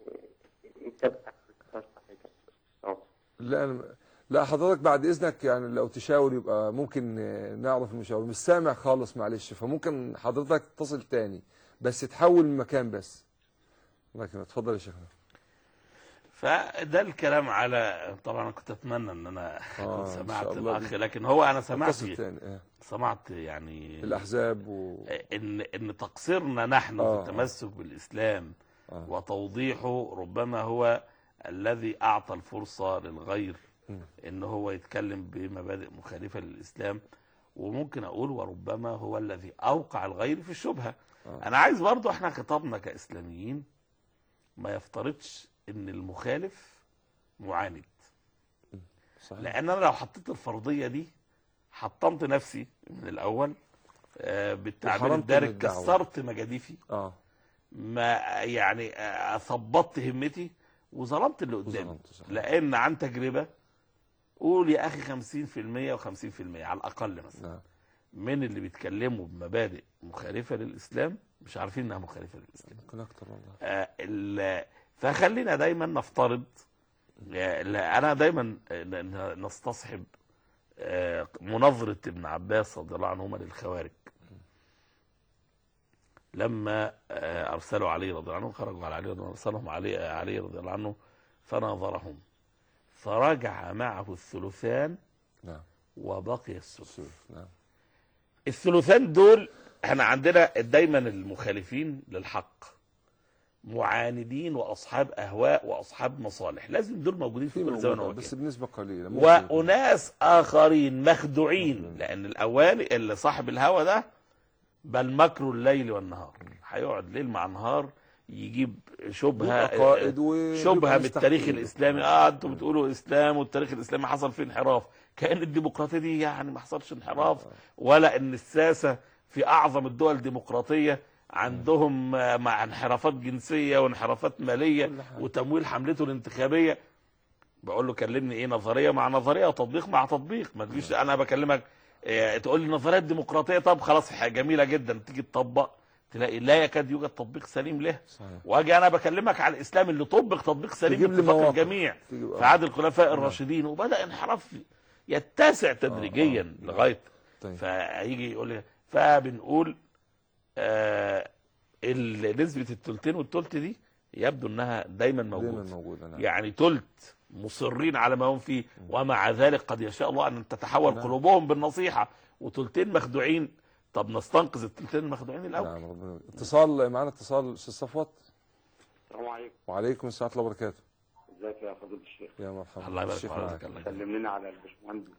يتبع تحت الخط حاجة أه. لا أنا لا حضرتك بعد اذنك يعني لو تشاور يبقى ممكن آه، نعرف المشاور مش سامع خالص معلش فممكن حضرتك تتصل تاني بس تحول من مكان بس لكن اتفضل يا شيخنا فده الكلام على طبعا أنا كنت اتمنى ان انا آه، اكون إن سمعت شاء الله. الاخ لكن هو انا سمعت القسم الثاني آه. سمعت يعني الاحزاب و ان ان تقصيرنا نحن آه. في التمسك بالاسلام آه. وتوضيحه ربما هو الذي اعطى الفرصه للغير مم. ان هو يتكلم بمبادئ مخالفه للاسلام وممكن اقول وربما هو الذي اوقع الغير في الشبهه آه. انا عايز برضو احنا خطابنا كاسلاميين ما يفترضش ان المخالف معاند صحيح لان انا لو حطيت الفرضيه دي حطمت نفسي من الاول آه، بالتعبير وحرمت من الدارج الدعوة. كسرت مجاديفي اه ما يعني آه، ثبطت همتي وظلمت اللي قدامي وظلمت، صحيح. لان عن تجربه قول يا اخي 50% و50% على الاقل مثلا نعم من اللي بيتكلموا بمبادئ مخالفه للاسلام مش عارفين انها مخالفه للاسلام ممكن اكتر والله آه، ال- فخلينا دايما نفترض آه، لا، انا دايما ن- ن- نستصحب آه، مناظره ابن عباس رضي الله عنهما للخوارج لما آه، ارسلوا علي رضي الله عنه خرجوا على علي رضي الله عنه ارسلهم علي علي رضي الله عنه فناظرهم فرجع معه الثلثان نعم وبقي الثلث السلف نعم الثلثان دول احنا عندنا دايما المخالفين للحق معاندين واصحاب اهواء واصحاب مصالح لازم دول موجودين في في كل زمن موجودة ومكان بس بنسبة قليلة ممكن يكون. واناس اخرين مخدوعين مم. لان الاولي اللي صاحب الهوى ده بل مكر الليل والنهار هيقعد ليل مع نهار يجيب شبهه قائد و شبهه من التاريخ الاسلامي اه انتوا بتقولوا اسلام والتاريخ الاسلامي حصل فيه انحراف كان الديمقراطيه دي يعني ما حصلش انحراف ولا ان الساسه في اعظم الدول الديمقراطيه عندهم آه، مع انحرافات جنسيه وانحرافات ماليه كل حاجة. وتمويل حملته الانتخابيه بقول له كلمني ايه نظريه مع نظريه وتطبيق مع تطبيق ما تجيش انا بكلمك آه، تقول لي نظريات ديمقراطيه طب خلاص حاجة جميله جدا تيجي تطبق تلاقي لا يكاد يوجد تطبيق سليم له صحيح واجي انا بكلمك على الاسلام اللي طبق تطبيق سليم تجيب لي باتفاق مواقف. الجميع تيجي في بقى. عهد الخلفاء الراشدين وبدا انحراف يتسع تدريجيا آه. لغايه طيب فهيجي يقول لي فبنقول آه ال- نسبه التلتين والتلت دي يبدو انها دايما دايما موجوده موجودة نعم يعني تلت مصرين على ما هم فيه ومع ذلك قد يشاء الله ان تتحول نعم. قلوبهم بالنصيحه وتلتين مخدوعين طب نستنقذ التلتين المخدوعين الاول نعم ربنا اتصال معنا اتصال استاذ صفوت السلام عليكم وعليكم السلام ورحمة الله وبركاته ازيك يا فضيلة الشيخ يا مرحبا الله يبارك في الشيخ حضرتك معك. الله يكرمك. سلم لنا على الباشمهندس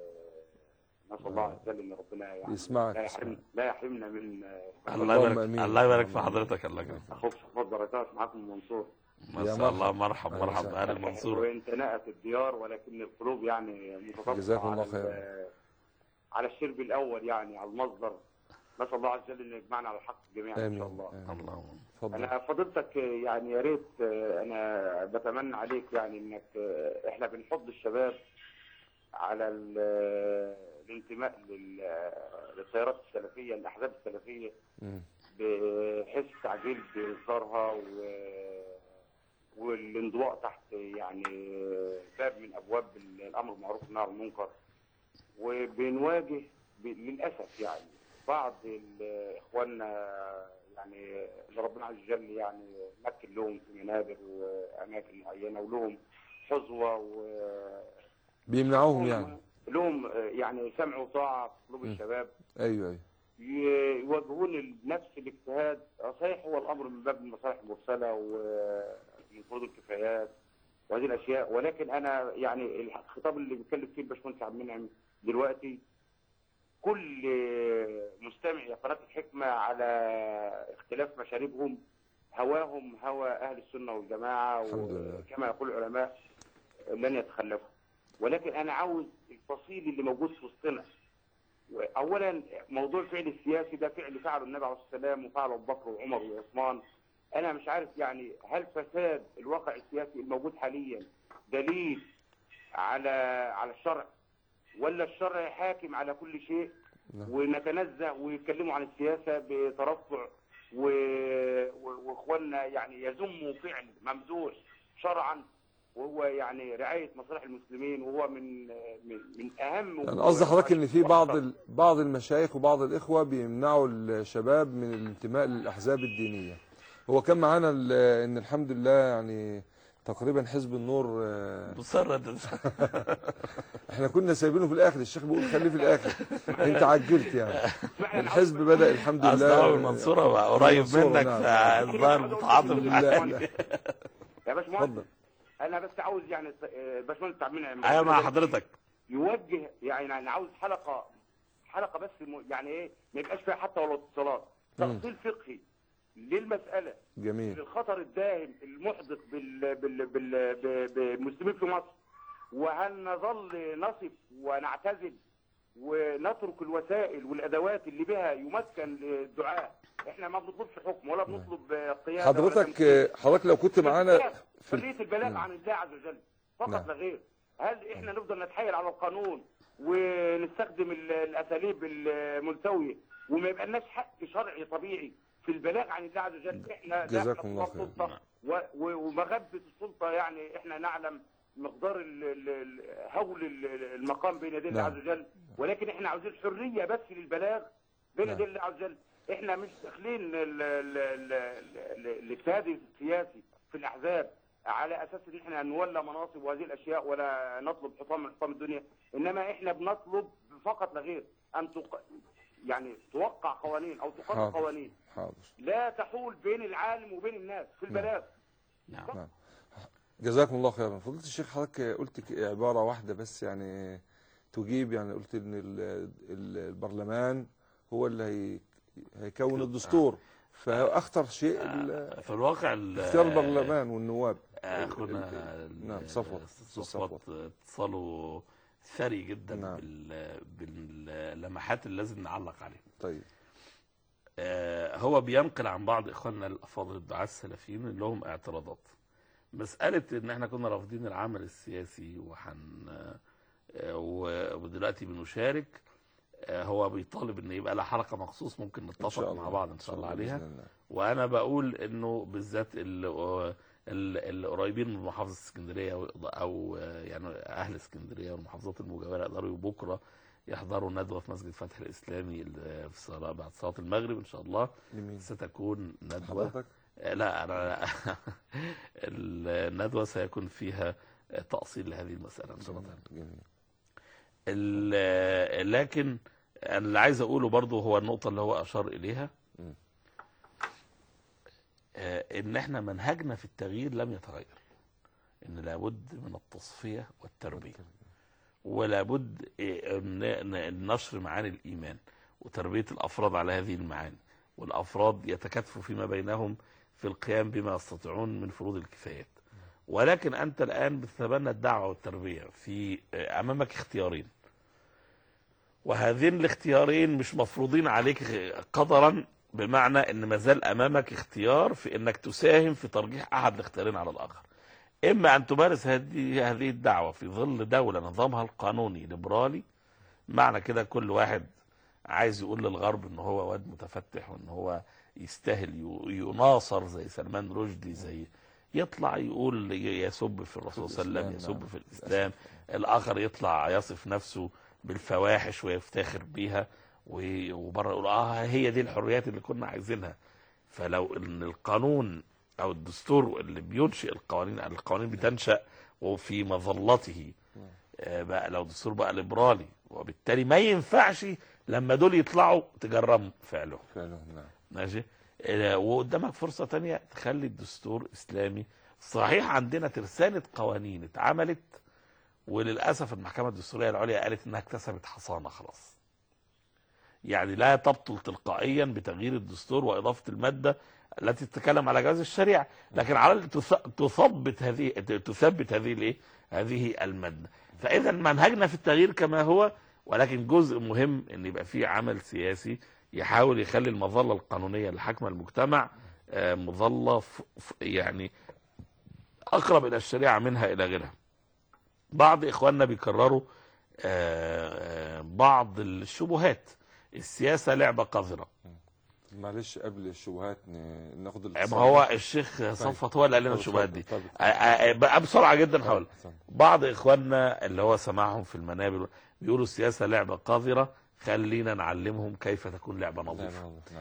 آه، نسال الله عز وجل ان ربنا يعني يسمعك، لا يحرم لا يحرمنا من آه، الله اللهم يبارك آمين. الله يبارك في اللهم آمين. حضرتك الله يكرمك اخوك صفوت بركات معاكم منصور ما يا شاء مرحبا. الله مرحب أهلا مرحب وسهلا. اهل المنصور وان تناءت الديار ولكن القلوب يعني متفقه جزاكم الله على خيرا. ال- على الشرب الاول يعني على المصدر نسال الله عز وجل ان يجمعنا على الحق جميعا ان امين شاء الله آمين. اللهم اتفضل انا فضيلتك يعني يا ريت آه، انا بتمنى عليك يعني انك آه، احنا بنحض الشباب على ال- آه، الانتماء لل- آه، للتيارات السلفيه الاحزاب السلفيه مم. بحيث تعجيل باصدارها و والانضواء تحت يعني باب من ابواب الامر بالمعروف والنهي عن المنكر وبنواجه ب- للاسف يعني بعض ال- اخواننا يعني اللي ربنا عز وجل يعني مكن لهم في منابر واماكن معينه ولهم حظوه و بيمنعوهم يعني لهم يعني سمع وطاعه في قلوب م. الشباب ايوه ايوه ي- يوجهون نفس الاجتهاد صحيح هو الامر من باب المصالح المرسله ومن فروض الكفايات وهذه الاشياء ولكن انا يعني الخطاب اللي بيتكلم فيه الباشمهندس عبد المنعم دلوقتي كل مستمع قناه الحكمه على اختلاف مشاربهم هواهم هوى اهل السنه والجماعه الحمد لله. وكما يقول العلماء لن يتخلفوا ولكن انا عاوز الفصيل اللي موجود في وسطنا اولا موضوع الفعل السياسي ده فعل فعله النبي عليه الصلاه والسلام وفعله ابو بكر وعمر وعثمان انا مش عارف يعني هل فساد الواقع السياسي الموجود حاليا دليل على على الشرع ولا الشرع حاكم على كل شيء نعم. ونتنزه ويتكلموا عن السياسه بترفع و... و... واخواننا يعني يذموا فعل ممدوح شرعا وهو يعني رعايه مصالح المسلمين وهو من من, من اهم يعني قصد حضرتك ان في بعض ال... بعض المشايخ وبعض الاخوه بيمنعوا الشباب من الانتماء للاحزاب الدينيه هو كان معانا ال- ان الحمد لله يعني تقريبا حزب النور آه، مصر احنا كنا سايبينه في الاخر الشيخ بيقول خليه في الاخر انت عجلت يعني فعلا الحزب بدا الحمد اصل لله هو المنصوره بقى قريب المنصورة، منك نعم. فالظاهر متعاطف الحمد معاك. لله يا باشمهندس اتفضل انا بس عاوز يعني آه، باشمهندس عبد المنعم ايوه مع حضرتك يوجه يعني انا عاوز حلقه حلقه بس م- يعني ايه ما يبقاش فيها حتى ولا اتصالات مم. تفصيل فقهي للمساله جميل للخطر الداهم المحدق بال بال بال ب- بالمسلمين في مصر وهل نظل نصف ونعتزل ونترك الوسائل والادوات اللي بها يمكن الدعاء احنا ما بنطلبش حكم ولا بنطلب قياده ولا حضرتك تمثيل. آه، حضرتك لو كنت معانا في ال- حريه البلاغ مم. عن الله عز وجل فقط نعم. لا غير هل احنا نفضل نتحايل على القانون ونستخدم ال- الاساليب الملتويه وما يبقى لناش حق شرعي طبيعي في البلاغ عن الله عز وجل احنا لا جزاكم الله نقوى خير. السلطه و- و- ومغبه السلطه يعني احنا نعلم مقدار ال- ال- ال- هول ال- المقام بين يدي الله نعم. عز وجل ولكن احنا عاوزين حريه بس للبلاغ بين نعم. يدي الله عز وجل احنا مش داخلين ال- ال- ال- ال- الاجتهاد السياسي في الاحزاب على اساس ان احنا نولى مناصب وهذه الاشياء ولا نطلب حطام من حطام الدنيا انما احنا بنطلب فقط لا غير ان تق... يعني توقع قوانين او تقرر حاضر. قوانين حاضر لا تحول بين العالم وبين الناس في البلاغ نعم نعم. جزاكم الله خيرا فضيلة الشيخ حضرتك قلت ك- عبارة واحدة بس يعني تجيب يعني قلت ان ال- ال- البرلمان هو اللي هي هيكون الدستور فاخطر شيء ال- في الواقع ال- اختيار البرلمان والنواب اخونا ال- نعم، ال- صفوت. صفوت اتصاله ثري جدا نعم. بال- باللمحات اللي لازم نعلق عليها طيب آه، هو بينقل عن بعض اخواننا الافاضل الدعاة السلفيين اللي لهم اعتراضات مسألة ان احنا كنا رافضين العمل السياسي وحن آه، و- ودلوقتي بنشارك آه، هو بيطالب ان يبقى لها حلقة مخصوص ممكن ان شاء نتفق الله مع بعض ان شاء الله عليها بإذن الله. وانا بقول انه بالذات ال- ال- القريبين من محافظه اسكندريه او- او يعني اهل اسكندريه والمحافظات المجاوره يقدروا بكره يحضروا ندوه في مسجد فتح الاسلامي ال- في صلاة بعد صلاه المغرب ان شاء الله لمين ستكون ندوه حضرتك آه، لا انا الندوه سيكون فيها تاصيل لهذه المساله ان شاء الله تعالى. جميل ال- لكن أنا اللي عايز اقوله برضو هو النقطة اللي هو اشار اليها مم. آه، ان احنا منهجنا في التغيير لم يتغير ان لابد من التصفية والتربية ولابد آه، ن- ن- نشر معاني الايمان وتربية الافراد على هذه المعاني والافراد يتكاتفوا فيما بينهم في القيام بما يستطيعون من فروض الكفايات ولكن انت الان بتتبنى الدعوه والتربيه في آه، امامك اختيارين وهذين الاختيارين مش مفروضين عليك قدرا بمعنى ان ما زال امامك اختيار في انك تساهم في ترجيح احد الاختيارين على الاخر اما ان تمارس هذه هذه الدعوه في ظل دوله نظامها القانوني ليبرالي معنى كده كل واحد عايز يقول للغرب ان هو واد متفتح وان هو يستاهل ي- يناصر زي سلمان رشدي زي يطلع يقول ي- يسب في الرسول صلى الله عليه وسلم الإسلام، يسب نعم. في الاسلام الاخر يطلع يصف نفسه بالفواحش ويفتخر بيها و- وبره يقول اه هي دي الحريات اللي كنا عايزينها فلو ان القانون او الدستور اللي بينشئ القوانين القوانين بتنشا وفي مظلته آه، بقى لو دستور بقى ليبرالي وبالتالي ما ينفعش لما دول يطلعوا تجرموا فعلهم فعلا نعم ماشي آه، وقدامك فرصة تانية تخلي الدستور إسلامي صحيح عندنا ترسانة قوانين اتعملت وللأسف المحكمة الدستورية العليا قالت إنها اكتسبت حصانة خلاص يعني لا تبطل تلقائيا بتغيير الدستور وإضافة المادة التي تتكلم على جواز الشريعة لكن على الأقل تث- تثبت هذه تثبت هذه الايه هذه المادة فإذا منهجنا في التغيير كما هو ولكن جزء مهم ان يبقى فيه عمل سياسي يحاول يخلي المظله القانونيه اللي حاكمه المجتمع آه، مظله ف- ف- يعني اقرب الى الشريعه منها الى غيرها. بعض اخواننا بيكرروا آه، آه، بعض الشبهات السياسه لعبه قذره معلش قبل الشبهات ن- ناخد ما الاتصال هو ده. الشيخ صفوت هو اللي قال لنا طب الشبهات اتفضل، دي طب آه، آه، بقى بسرعه جدا هقول اتفضل. بعض اخواننا اللي هو سمعهم في المنابر بيقولوا السياسه لعبه قذره خلينا نعلمهم كيف تكون لعبه لا، نظيفه لا، نعم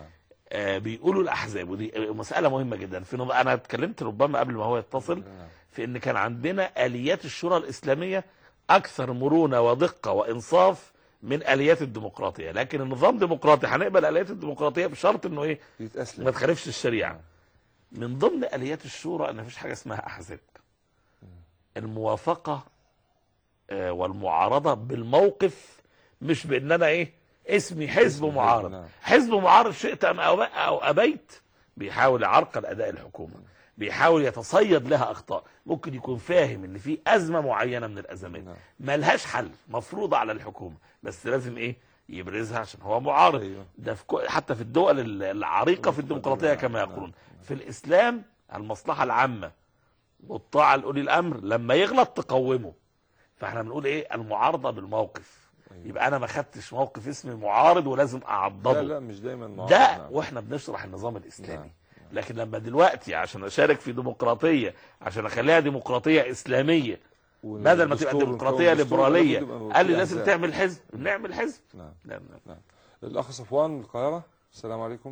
آه بيقولوا الاحزاب ودي مساله مهمه جدا في نظ... انا اتكلمت ربما قبل ما هو يتصل نعم. في ان كان عندنا اليات الشورى الاسلاميه اكثر مرونه ودقه وانصاف من اليات الديمقراطيه لكن النظام ديمقراطي هنقبل اليات الديمقراطيه بشرط انه ايه ما يتأسلم تخالفش الشريعه من ضمن اليات الشورى ان مفيش حاجه اسمها احزاب الموافقه آه، والمعارضه بالموقف مش بان انا ايه اسمي حزب اسم معارض نعم. حزب معارض شئت ام أو- او ابيت بيحاول يعرقل اداء الحكومه بيحاول يتصيد لها اخطاء ممكن يكون فاهم ان في ازمه معينه من الازمات نعم. ملهاش حل مفروضه على الحكومه بس لازم ايه يبرزها عشان هو معارض أيوه. ده في كو- حتى في الدول ال- العريقه في الديمقراطيه نعم، كما نعم. يقولون في الاسلام المصلحه العامه والطاعه لاولي الامر لما يغلط تقومه فاحنا بنقول ايه المعارضه بالموقف أيوه. يبقى انا ما خدتش موقف اسمي معارض ولازم اعضده لا لا مش دايما معارض. ده نعم. واحنا بنشرح النظام الاسلامي نعم. لكن لما دلوقتي عشان اشارك في ديمقراطيه عشان اخليها ديمقراطيه اسلاميه بدل ما تبقى والدستور ديمقراطيه ونكون دستور، ليبراليه لابد يبقى قال لي في لازم أحزاب. تعمل حزب نعمل حزب نعم لا لا. الأخ صفوان من القاهرة السلام عليكم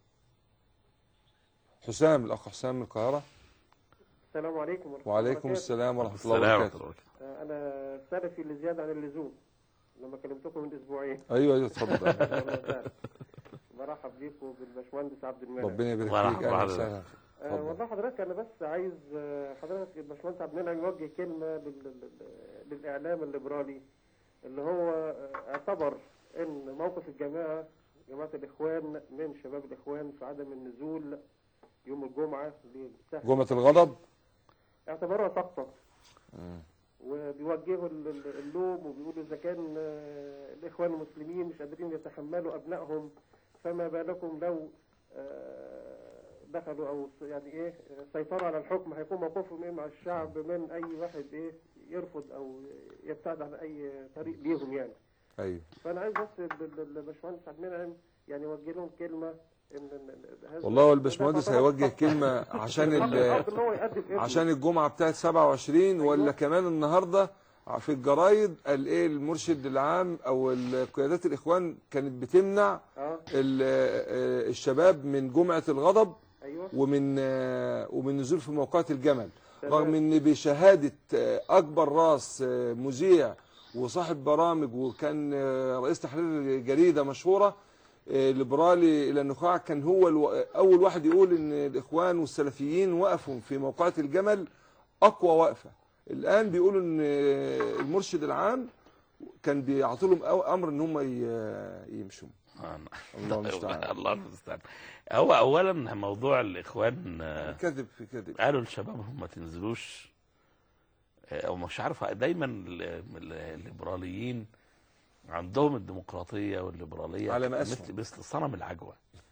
حسام الأخ حسام من القاهرة السلام عليكم ورحمة وعليكم الله وبركاته. السلام ورحمة الله السلام وبركاته ورحمة الله. آه، أنا سلفي لزيادة عن اللزوم لما كلمتكم من أسبوعين أيوه أيوه اتفضل أهلاً وسهلاً. برحب بيكم بالباشمهندس عبد المنعم ربنا يبارك مرحبا فيك أهلا حضرتك. وسهلا آه، اتفضل. والله حضرتك انا بس عايز آه، حضرتك الباشمهندس عبد المنعم يوجه كلمه لل- لل- للاعلام الليبرالي اللي هو آه، اعتبر ان موقف الجماعه جماعه الاخوان من شباب الاخوان في عدم النزول يوم الجمعه للسهل جمعة الغضب اعتبرها سقطه مم. وبيوجهوا ال- ال- اللوم وبيقولوا اذا كان آه، الاخوان المسلمين مش قادرين يتحملوا ابنائهم فما بالكم لو آه، دخلوا او س- يعني ايه سيطروا على الحكم هيكون موقفهم ايه مع الشعب من اي واحد ايه يرفض او يبتعد عن اي طريق ليهم يعني أيوه فانا عايز بس ال- ال- الباشمهندس عبد المنعم يعني يوجه لهم كلمه ان إن- إن هذا- والله هو الباشمهندس ده هيوجه تعتبر كلمة عشان سقطة. ال الأرض إن هو يقدم ابنه. عشان الجمعة بتاعت 27 ولا أيوة. كمان النهاردة في الجرايد قال ايه المرشد العام او ال- قيادات الاخوان كانت بتمنع اه ال- آه، الشباب من جمعة الغضب ايوه ومن آه، ومن نزول في موقعة الجمل تمام. رغم ان بشهادة آه، اكبر راس آه، مذيع وصاحب برامج وكان آه، رئيس تحرير جريدة مشهورة آه، ليبرالي الى النخاع كان هو الو- اول واحد يقول ان الاخوان والسلفيين وقفوا في موقعة الجمل اقوى وقفة الان بيقولوا ان آه، المرشد العام كان بيعطي لهم أو- امر ان هم ي- يمشوا آه، الله المستعان الله المستعان هو اولا موضوع الاخوان آه، كذب في كذب قالوا لشبابهم ما تنزلوش آه، او مش عارف دايما ال- ال- الليبراليين عندهم الديمقراطيه والليبراليه على مقاسهم. مثل مثل صنم العجوه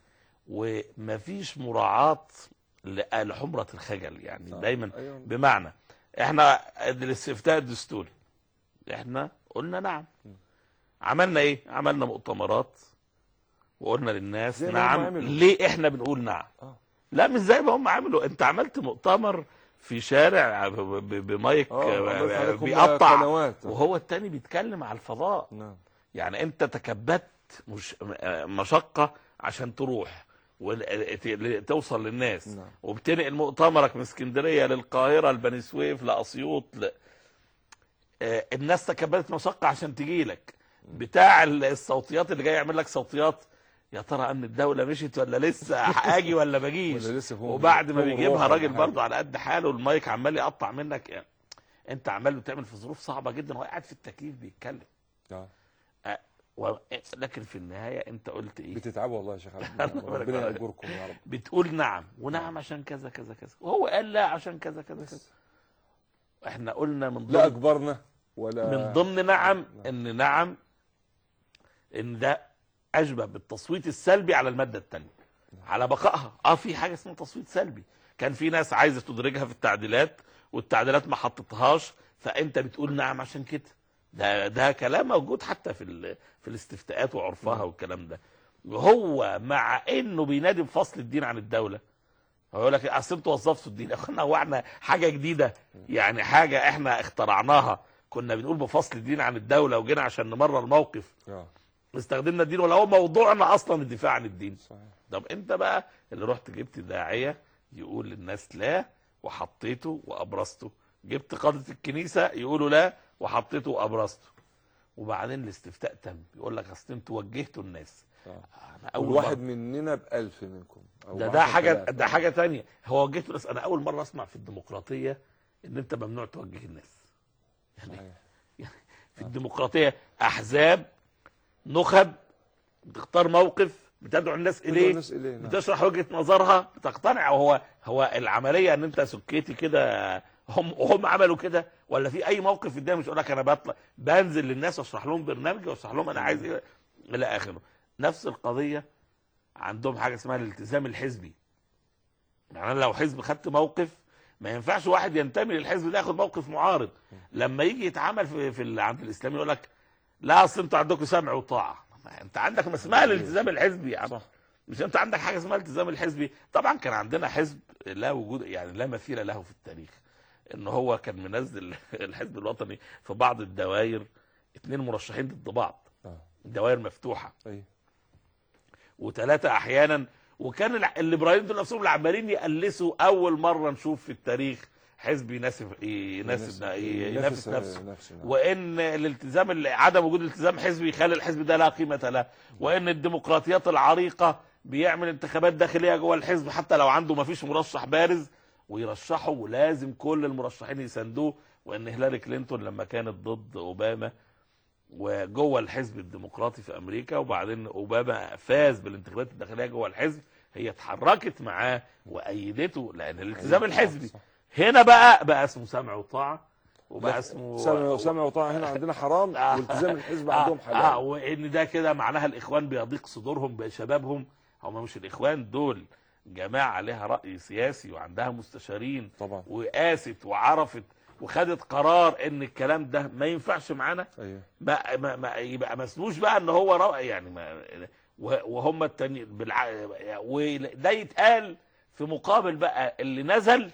ومفيش مراعاه ل- لحمره الخجل يعني صح. دايما أيوة. بمعنى احنا الاستفتاء الدستوري احنا قلنا نعم عملنا ايه عملنا مؤتمرات وقلنا للناس زي ما هم نعم عملوا. ليه احنا بنقول نعم آه. لا مش زي ما هم عملوا انت عملت مؤتمر في شارع ب- ب- بمايك اه الله يفتح آه، عليكم بيقطع قنوات وهو التاني بيتكلم على الفضاء نعم يعني انت تكبدت مش آه، مشقة عشان تروح وتوصل للناس نعم. وبتنقل مؤتمرك من اسكندريه للقاهره لبني سويف لاسيوط ل... آه، الناس تكبدت مشقه عشان تجي لك بتاع الصوتيات اللي جاي يعمل لك صوتيات يا ترى ان الدوله مشيت ولا لسه هاجي ولا ما اجيش ولا لسه فوق- وبعد ما فوق بيجيبها الواقع راجل ولا برضه على قد حاله المايك عمال يقطع منك يعني انت عمال بتعمل في ظروف صعبه جدا وهو قاعد في التكييف بيتكلم آه. و... لكن في النهايه انت قلت ايه بتتعبوا والله يا شيخ عبد الله المنعم. يبارك ربنا فيك. يأجركم يا رب بتقول نعم ونعم عشان كذا كذا كذا وهو قال لا عشان كذا كذا كذا بس احنا قلنا من لا ضمن اجبرنا ولا من ضمن نعم ان نعم ان ده اشبه بالتصويت السلبي على الماده الثانيه على بقائها اه في حاجه اسمها تصويت سلبي كان في ناس عايزه تدرجها في التعديلات والتعديلات ما حطتهاش فانت بتقول نعم عشان كده ده ده كلام موجود حتى في ال- في الاستفتاءات وعرفها والكلام ده وهو مع انه بينادي بفصل الدين عن الدوله هو يقول لك اصل انتوا وظفتوا الدين يا اخوانا هو احنا حاجه جديده يعني حاجه احنا اخترعناها كنا بنقول بفصل الدين عن الدوله وجينا عشان نمرر موقف آه. استخدمنا الدين ولا هو موضوعنا اصلا الدفاع عن الدين صحيح طب انت بقى اللي رحت جبت داعيه يقول للناس لا وحطيته وابرزته جبت قاده الكنيسه يقولوا لا وحطيته وابرزته وبعدين الاستفتاء تم يقول لك اصل انتوا وجهتوا الناس صح. انا اول كل واحد مرة- مننا بألف منكم أو ده ده بعشرة حاجه آلاف. ده حاجه تانية هو وجهته الناس انا اول مره اسمع في الديمقراطيه ان انت ممنوع توجه الناس يعني صحيح. في الديمقراطيه احزاب نخب بتختار موقف بتدعو الناس كل اليه الناس إليه نعم. بتشرح وجهه نظرها بتقتنع هو هو العمليه ان انت سكيتي كده هم هم عملوا كده ولا في اي موقف في الدنيا مش يقول لك انا بطلع بنزل للناس واشرح لهم برنامجي واشرح لهم انا عايز ايه الى اخره نفس القضيه عندهم حاجه اسمها الالتزام الحزبي يعني انا لو حزب خدت موقف ما ينفعش واحد ينتمي للحزب ده ياخد موقف معارض لما يجي يتعامل في, في ال- عند الاسلام يقول لك لا اصل انتوا عندكم سمع وطاعه ما انت عندك ما اسمها الالتزام الحزبي يا عم صح مش انت عندك حاجه اسمها الالتزام الحزبي طبعا كان عندنا حزب لا وجود يعني لا مثيل له في التاريخ ان هو كان منزل الحزب الوطني في بعض الدوائر اثنين مرشحين ضد بعض آه. الدوائر مفتوحه أيوة. وثلاثه احيانا وكان الع- الليبراليين دول نفسهم اللي عمالين يقلسوا اول مره نشوف في التاريخ حزب يناسب يناسب ينافس نفسه نفسه نعم. وان الالتزام اللي- عدم وجود التزام حزبي يخلي الحزب ده لا قيمه له وان الديمقراطيات العريقه بيعمل انتخابات داخليه جوه الحزب حتى لو عنده ما فيش مرشح بارز ويرشحه ولازم كل المرشحين يساندوه وان هيلاري كلينتون لما كانت ضد اوباما وجوه الحزب الديمقراطي في امريكا وبعدين اوباما فاز بالانتخابات الداخليه جوه الحزب هي اتحركت معاه وايدته لان الالتزام أيوة. الحزبي صح. هنا بقى بقى اسمه سمع وطاعه وبقى لا، اسمه سمع سمع وطاعة هنا عندنا حرام آه. والتزام الحزب آه عندهم آه حلال وان ده كده معناها الاخوان بيضيق صدورهم بشبابهم هم مش الاخوان دول جماعه لها راي سياسي وعندها مستشارين طبعا وقاست وعرفت وخدت قرار ان الكلام ده ما ينفعش معانا ايوه ما, ما, ما يبقى مسنوش بقى ان هو رأي يعني ما و- وهم التانيين بالع... وده يتقال في مقابل بقى اللي نزل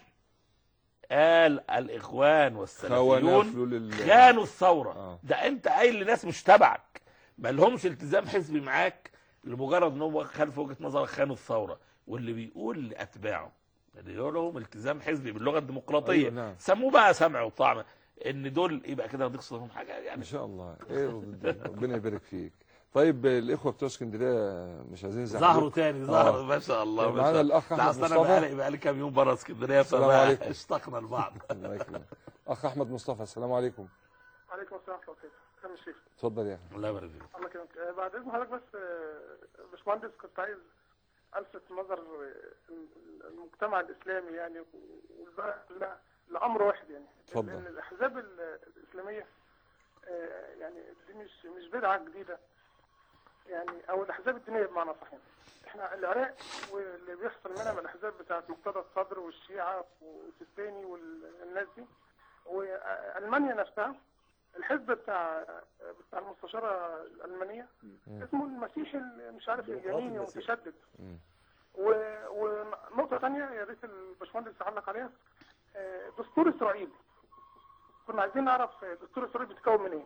قال الاخوان والسلفيون خوانفلوا لل خانوا الثوره آه. ده انت قايل لناس مش تبعك ما لهمش التزام حزبي معاك لمجرد ان هو خالف وجهه نظرك خانوا الثوره واللي بيقول لاتباعه اللي يقول لهم التزام حزبي باللغه الديمقراطيه أيوة نعم. سموه بقى سمع وطعم ان دول يبقى كده يضيق صدورهم حاجه يعني ان شاء الله ايه رد- ربنا يبارك فيك طيب الاخوه بتوع اسكندريه مش عايزين يزعلوك. ظهروا تاني ظهروا ما شاء الله ما شاء معانا الله الاخ لا احمد اصل انا مصطفى بقالي بقالي كام يوم بره اسكندريه السلام فما عليكم. اشتقنا لبعض الله يكرمك اخ احمد مصطفى السلام عليكم عليكم السلام ورحمه الله وبركاته كم الشيخ اتفضل يا اخي الله يبارك فيك الله يكرمك آه، بعد اذن حضرتك بس آه، باشمهندس كنت عايز الفت نظر آه، المجتمع الاسلامي يعني والبلد كلها لامر واحد يعني اتفضل. لان الاحزاب ال- الاسلاميه آه، يعني دي مش مش بدعه جديده يعني او الاحزاب الدينيه بمعنى صحيح احنا العراق واللي بيحصل منها من الاحزاب بتاعت مقتدى الصدر والشيعه والسيستاني والناس دي والمانيا نفسها الحزب بتاع بتاع المستشاره الالمانيه اسمه المسيحي ال- مش عارف اليميني ومتشدد مم. و- ونقطه ثانيه يا ريت الباشمهندس يعلق عليها آه، دستور اسرائيل كنا عايزين نعرف دستور اسرائيل بيتكون من ايه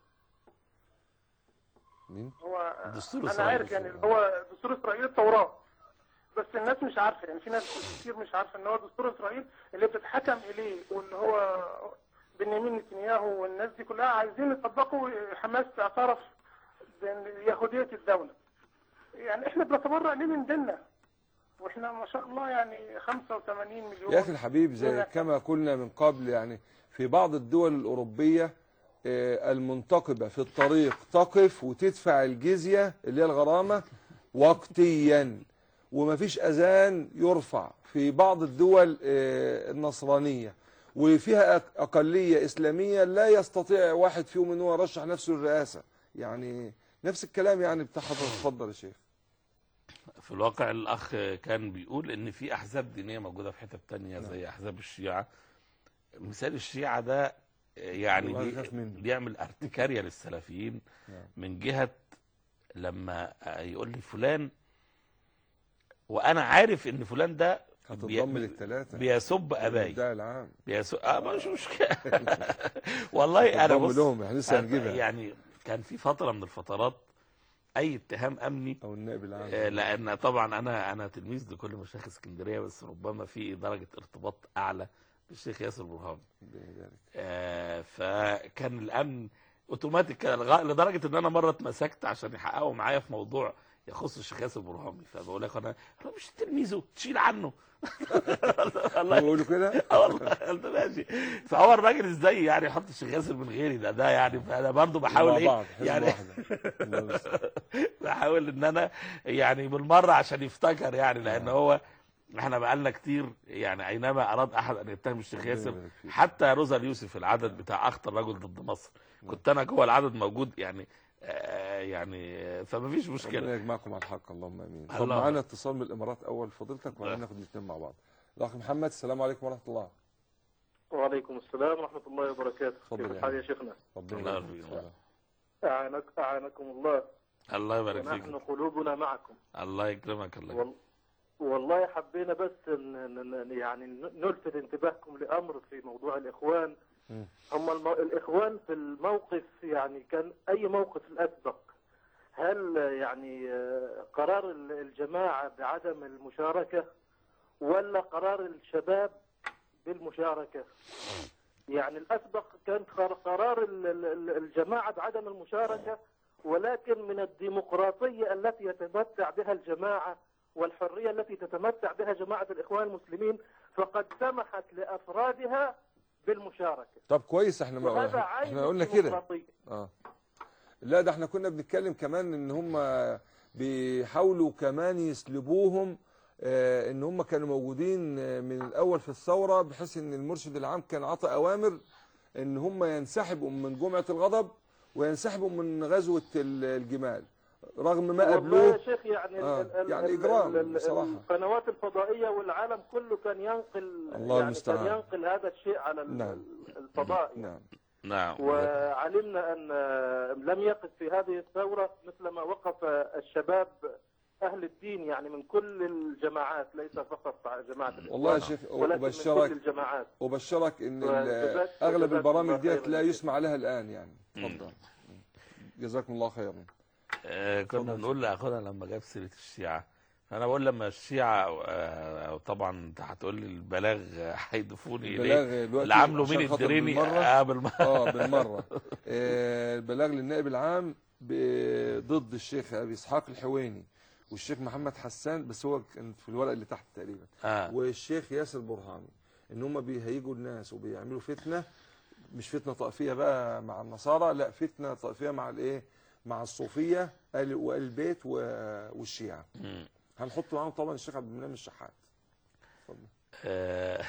مين هو دستور انا إسرائيل. عارف يعني هو دستور اسرائيل التوراه بس الناس مش عارفه يعني في ناس كتير مش عارفه ان هو دستور اسرائيل اللي بتتحكم اليه واللي هو بنيامين نتنياهو والناس دي كلها عايزين يطبقوا حماس اعترف بيهوديه الدوله يعني احنا بنتبرأ ليه من ديننا واحنا ما شاء الله يعني 85 مليون يا اخي الحبيب زي ديننا. كما قلنا من قبل يعني في بعض الدول الاوروبيه آه، المنتقبه في الطريق تقف وتدفع الجزيه اللي هي الغرامه وقتيا ومفيش اذان يرفع في بعض الدول آه، النصرانيه وفيها أق- اقليه اسلاميه لا يستطيع واحد فيهم ان هو يرشح نفسه للرئاسه يعني نفس الكلام يعني بتاع حضرتك اتفضل يا شيخ في الواقع الاخ كان بيقول ان في احزاب دينيه موجوده في حتت تانية زي احزاب الشيعه مثال الشيعه ده يعني والله بي- خاف منه. بيعمل ارتكاريا للسلفيين نعم. من جهه لما يقول لي فلان وانا عارف ان فلان ده هتنضم للثلاثه بيسب ابائي الداعي العام بيسب آه مش مشكله والله انا انضم بص لهم احنا لسه أنا هنجيبها يعني كان في فتره من الفترات اي اتهام امني او النائب العام آه، لان طبعا انا انا تلميذ لكل مشايخ اسكندريه بس ربما في درجه ارتباط اعلى بالشيخ ياسر برهان ربنا يبارك. آه، فكان الامن اوتوماتيك كده لغا- لدرجه ان انا مره اتمسكت عشان يحققوا معايا في موضوع يخص الشيخ ياسر برهامي فبقول لك انا أنا مش تلميذه تشيل عنه هو والله بيقولوا كده اه والله قلت ماشي فهو الراجل ازاي يعني يحط الشيخ ياسر من غيري ده ده يعني فانا برضو بحاول مع ايه بعض حزب يعني واحدة. الله المستعان. بحاول ان انا يعني بالمره عشان يفتكر يعني لان هو احنا بقالنا كتير يعني اينما اراد احد ان يتهم الشيخ ربنا ياسر يبارك فيك. حتى روزا اليوسف العدد بتاع اخطر رجل ضد مصر كنت انا جوه العدد موجود يعني آه يعني آه، فما فيش مشكله ربنا يجمعكم على الحق اللهم امين طب اللهم معانا اتصال من الامارات اول فضيلتك وبعدين ناخد الاثنين مع بعض الاخ محمد السلام عليكم ورحمه الله وعليكم السلام ورحمة الله وبركاته تفضل كيف يا الحال يا شيخنا ربنا الله يبارك يرضيك. فيك. أعانك أعانكم الله الله يبارك ونحن فيك قلوبنا معكم الله يكرمك الله يكرمك. وال... والله حبينا بس ن... ن... ن- يعني نلفت انتباهكم لأمر في موضوع الإخوان مم. هم الم... الإخوان في الموقف يعني كان أي موقف الأسبق هل يعني آه، قرار ال- الجماعة بعدم المشاركة ولا قرار الشباب بالمشاركة يعني الأسبق كان قر- قرار ال- ال- ال- الجماعة بعدم المشاركة ولكن من الديمقراطية التي يتمتع بها الجماعة والحرية التي تتمتع بها جماعة الإخوان المسلمين فقد سمحت لأفرادها بالمشاركة طب كويس احنا وهذا ما عين احنا قلنا كده الديمقراطية اه لا ده احنا كنا بنتكلم كمان ان هم بيحاولوا كمان يسلبوهم آه ان هم كانوا موجودين آه، من الاول في الثوره بحيث ان المرشد العام كان عطى اوامر ان هم ينسحبوا من جمعه الغضب وينسحبوا من غزوه ال- الجمال رغم ما والله يا قابلوه شيخ يعني آه، ال- ال- يعني ال- إجرام ال- ال- بصراحة. القنوات الفضائية والعالم كله كان ينقل الله يعني المستعان. كان ينقل هذا الشيء على ال- نعم. الفضاء يعني. نعم نعم وعلمنا أن لم يقف في هذه الثورة مثل ما وقف الشباب أهل الدين يعني من كل الجماعات ليس فقط جماعة الإخوان والله يا شيخ ولكن من كل أبشرك الجماعات أبشرك إن ال- وجزاك- أغلب وجزاكم البرامج الله ديت خيراً لا جزيلاً. يسمع لها الآن يعني اتفضل جزاكم الله خيرا آه، كنا اتفضل. بنقول لاخونا لما جاب سيره الشيعه فانا بقول لما الشيعه آه، طبعا انت هتقول لي البلاغ آه، هيضيفوني اليه البلاغ دلوقتي اللي عامله عشان مين خاطر الدريني بالمرة اه بالمره اه بالمره آه، البلاغ للنائب العام ب- ضد الشيخ ابي اسحاق الحويني والشيخ محمد حسان بس هو كان في الورق اللي تحت تقريبا آه. والشيخ ياسر برهامي ان هم بيهيجوا الناس وبيعملوا فتنه مش فتنه طائفيه بقى مع النصارى لا فتنه طائفيه مع الايه مع الصوفيه آل- وآل البيت و- والشيعه مم. هنحط معاهم طبعا الشيخ عبد المنعم الشحات اتفضل. آه،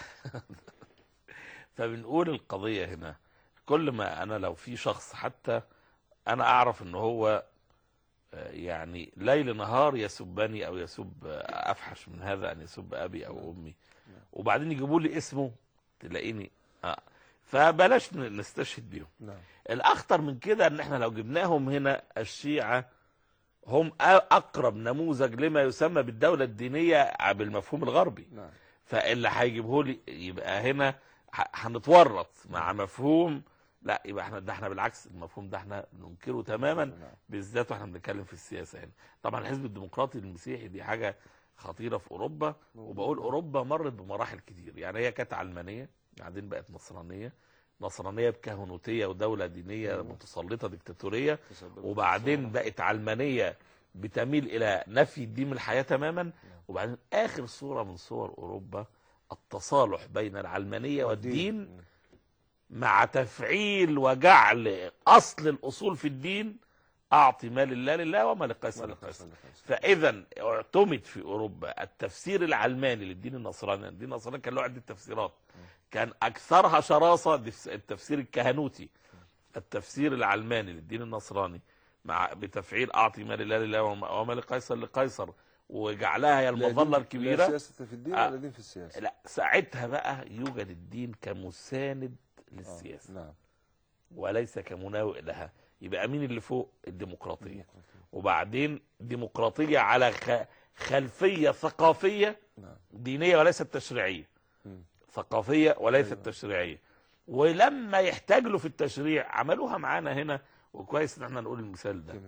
فبنقول القضية هنا كل ما أنا لو في شخص حتى أنا أعرف إن هو آه، يعني ليل نهار يسبني أو يسب آه، أفحش من هذا أن يسب أبي أو أمي وبعدين يجيبوا لي اسمه تلاقيني آه. فبلاش ن- نستشهد بيهم نعم الأخطر من كده إن إحنا لو جبناهم هنا الشيعة هم أ- أقرب نموذج لما يسمى بالدولة الدينية بالمفهوم الغربي نعم فاللي هيجيبه لي يبقى هنا ه- هنتورط مع مفهوم لا يبقى احنا ده احنا بالعكس المفهوم ده احنا ننكره تماما نعم. بالذات واحنا بنتكلم في السياسه هنا طبعا الحزب الديمقراطي المسيحي دي حاجه خطيره في اوروبا وبقول اوروبا مرت بمراحل كتير يعني هي كانت علمانيه بعدين بقت نصرانيه نصرانيه بكهنوتيه ودوله دينيه متسلطه ديكتاتوريه وبعدين بقت علمانيه بتميل الى نفي الدين من الحياه تماما وبعدين اخر صوره من صور اوروبا التصالح بين العلمانيه والدين مع تفعيل وجعل اصل الاصول في الدين اعطي ما لله لله وما لقيصر لقيصر فاذا اعتمد في اوروبا التفسير العلماني للدين النصراني الدين النصراني كان له عده تفسيرات كان اكثرها شراسه دف- التفسير الكهنوتي التفسير العلماني للدين النصراني مع بتفعيل اعطي ما لله لله وما وما لقيصر لقيصر وجعلها هي المظله لا الكبيره سياسه في الدين آه. ولا دين في السياسه لا ساعتها بقى يوجد الدين كمساند للسياسه نعم وليس كمناوئ لها يبقى مين اللي فوق الديمقراطيه وبعدين ديمقراطيه على خ- خلفيه ثقافيه نعم دينيه وليست تشريعيه مم. ثقافيه وليست أيوة. تشريعيه ولما يحتاج له في التشريع عملوها معانا هنا وكويس ان احنا نقول المثال ده جميل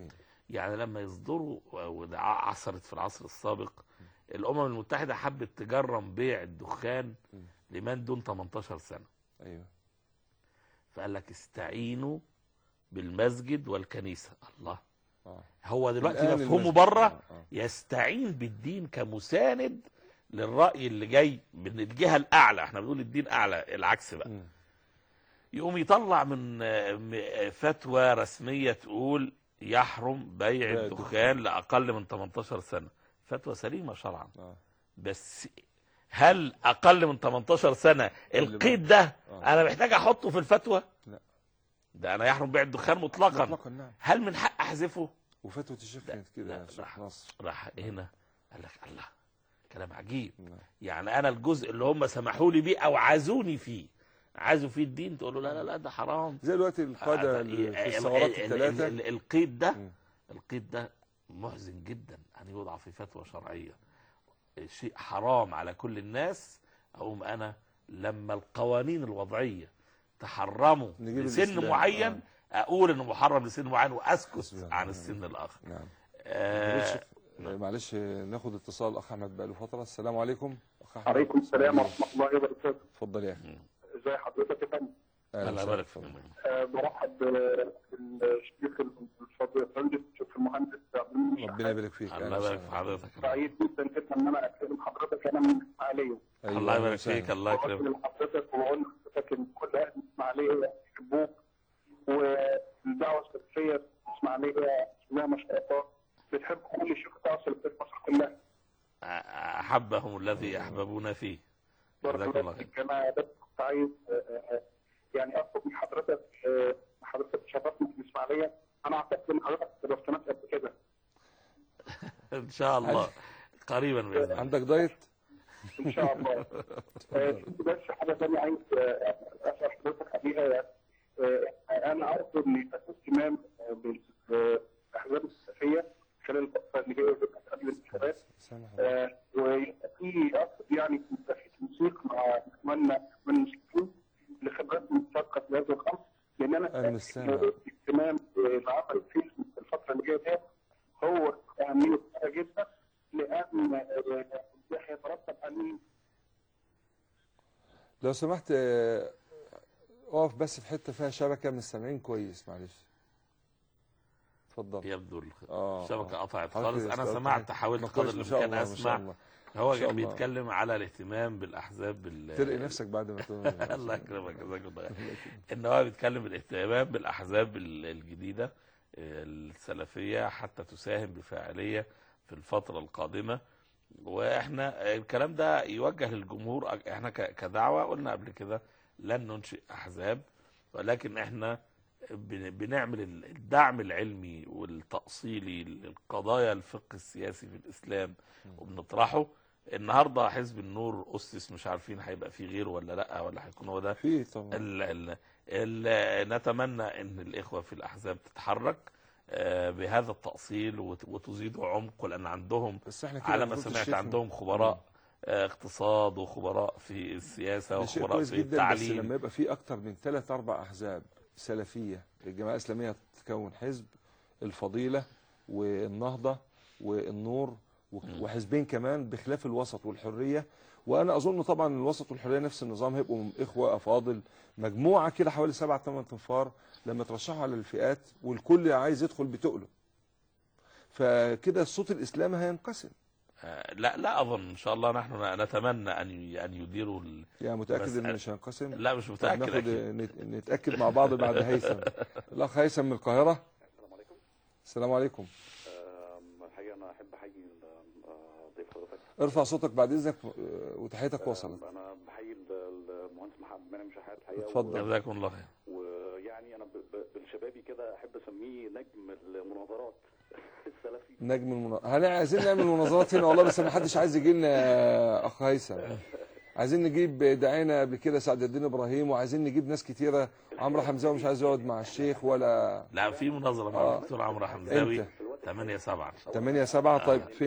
يعني لما يصدروا وده عصرت في العصر السابق الامم المتحده حبت تجرم بيع الدخان م. لمن دون 18 سنه ايوه فقال لك استعينوا بالمسجد والكنيسه الله اه هو دلوقتي الآن مفهومه المسجد- بره آه، آه. يستعين بالدين كمساند للراي اللي جاي من الجهه الاعلى احنا بنقول الدين اعلى العكس بقى مم. يقوم يطلع من آه، م- آه، فتوى رسميه تقول يحرم بيع بيع الدخان لاقل من 18 سنه فتوى سليمه شرعا اه بس هل اقل من 18 سنه القيد ده آه. انا محتاج احطه في الفتوى لا. ده انا يحرم بيع الدخان مطلقا مطلقا نعم هل من حق احذفه وفتوى الشيخ كانت كده لا، يا شيخ لا. نصر راح هنا قال لك الله كلام عجيب نعم. يعني انا الجزء اللي هم سمحوا لي بيه او عازوني فيه عازوا فيه الدين تقول له لا لا لا ده حرام زي دلوقتي القاده آه، اللي في ال- الثورات ال- ال- الثلاثه ال- القيد ده مم. القيد ده محزن جدا ان يوضع في فتوى شرعيه شيء حرام على كل الناس اقوم انا لما القوانين الوضعيه تحرمه نجيب لسن الإسلام، معين اقول انه محرم لسن معين واسكت بسم عن الله. السن الاخر نعم آه معلش معلش ناخد اتصال الاخ احمد بقاله فتره السلام عليكم اخ احمد عليكم السلام ورحمه الله وبركاته اتفضل يا اخي ازي حضرتك يا فندم أهلا الله وسهلا. يبارك فيك اتفضل. أه برحب بالشيخ الفاضل يا فندم الشيخ المهندس عبد المنعم ربنا يبارك فيك أهلا الله يبارك في وسهلا. حضرتك سعيد جدا جدا ان انا اكلم حضرتك انا من الاسماعيليه أيوة، الله أهلا يبارك وسهلا. فيك الله يكرمك بقول لحضرتك وبقول لحضرتك ان كل اهل الاسماعيليه يحبوك والدعوه السلفيه في الاسماعيليه بسم الله ما شاء الله بتحب كل شيخ تواصل في مصر كلها احبهم الذي احببونا فيه بارك جزاك الله الله خير فيك انا بس كنت عايز آه، آه، يعني اطلب من حضرتك آه، حضرتك شرفتني في الاسماعيليه انا اعتقد ان حضرتك درست ناس قبل كده ان شاء الله قريبا باذن الله عندك دايت ان شاء الله آه، في بس حاجه ثانيه عايز آه، اسال حضرتك عليها يعني آه، انا ارجو ان يبقى في اهتمام آه، بالاحزاب السياسيه خلال الفتره اللي جايه قبل الانتخابات سامح الله. آه، ويبقى في اقصد يعني يبقى في تنسيق مع اتمنى من المسلمين لخبراتهم السابقه في هذا الامر لان انا أنا مش سامع. اهتمام العمل في الفتره اللي جايه ديت هو اهميه كبيره جدا لان آه، ده هيترتب عليه لو سمحت آه، اقف بس في حته فيها شبكه من السامعين كويس معلش اتفضل يبدو الخ- اه الشبكه آه. قطعت حضرتك خالص انا استوعبت سمعت حاجة. حاولت ما قدر كويس، ما شاء الامكان الله ما شاء اسمع الله هو ما شاء كان الله. بيتكلم على الاهتمام بالاحزاب بال... ترقي نفسك بعد ما تقول الله يكرمك جزاك الله خير ان هو بيتكلم بالاهتمام بالاحزاب ال- الجديده آه، السلفيه حتى تساهم بفاعليه في الفتره القادمه واحنا الكلام ده يوجه للجمهور أك- احنا ك- كدعوه قلنا قبل كده لن ننشئ احزاب ولكن احنا بن- بنعمل ال- الدعم العلمي والتأصيلي للقضايا الفقه السياسي في الإسلام وبنطرحه النهارده حزب النور أسس مش عارفين هيبقى فيه غيره ولا لا ولا هيكون هو ده في طبعا ال ال ال نتمنى ان الاخوه في الاحزاب تتحرك آه، بهذا التاصيل وت- وتزيد عمق لان عندهم بس احنا كده على ما المفروض سمعت الشيخ- عندهم خبراء آه، اقتصاد وخبراء في السياسه ده شيء وخبراء كويس في جدا بس التعليم لما يبقى في اكتر من ثلاث اربع احزاب سلفيه الجماعه الاسلاميه تكون حزب الفضيله والنهضه والنور و- مم. وحزبين كمان بخلاف الوسط والحريه وانا اظن طبعا الوسط والحريه نفس النظام هيبقوا اخوه افاضل مجموعه كده حوالي سبعة ثمان تنفار لما ترشحوا على الفئات والكل عايز يدخل بتقله فكده الصوت الاسلامي هينقسم آه، لا لا اظن ان شاء الله نحن نتمنى ان ي- ان يديروا ال... يعني متاكد ان مسألة. مش هينقسم لا مش طب متاكد ناخد أكيد. نت- نتاكد مع بعض بعد هيثم الاخ هيثم من القاهره السلام عليكم السلام عليكم آم، الحقيقه انا احب احيي ال- آه، ضيف حضرتك ارفع صوتك بعد اذنك آه، وتحيتك آم، وصلت انا بحيي ال- المهندس محمد منعم شحات الحقيقه اتفضل. جزاكم الله خير و- ويعني انا ب- ب- بالشبابي كده احب اسميه نجم المناظرات السلفي نجم المنا... هن- عايزين نعمل مناظرات هنا والله بس ما حدش عايز يجي لنا يا اخ هيثم عايزين نجيب دعينا قبل كده سعد الدين ابراهيم وعايزين نجيب ناس كتيره عمرو حمزاوي مش عايز يقعد مع الشيخ ولا لا في مناظره مع آه. الدكتور عمرو حمزاوي امتى 8 7 8 7 طيب فين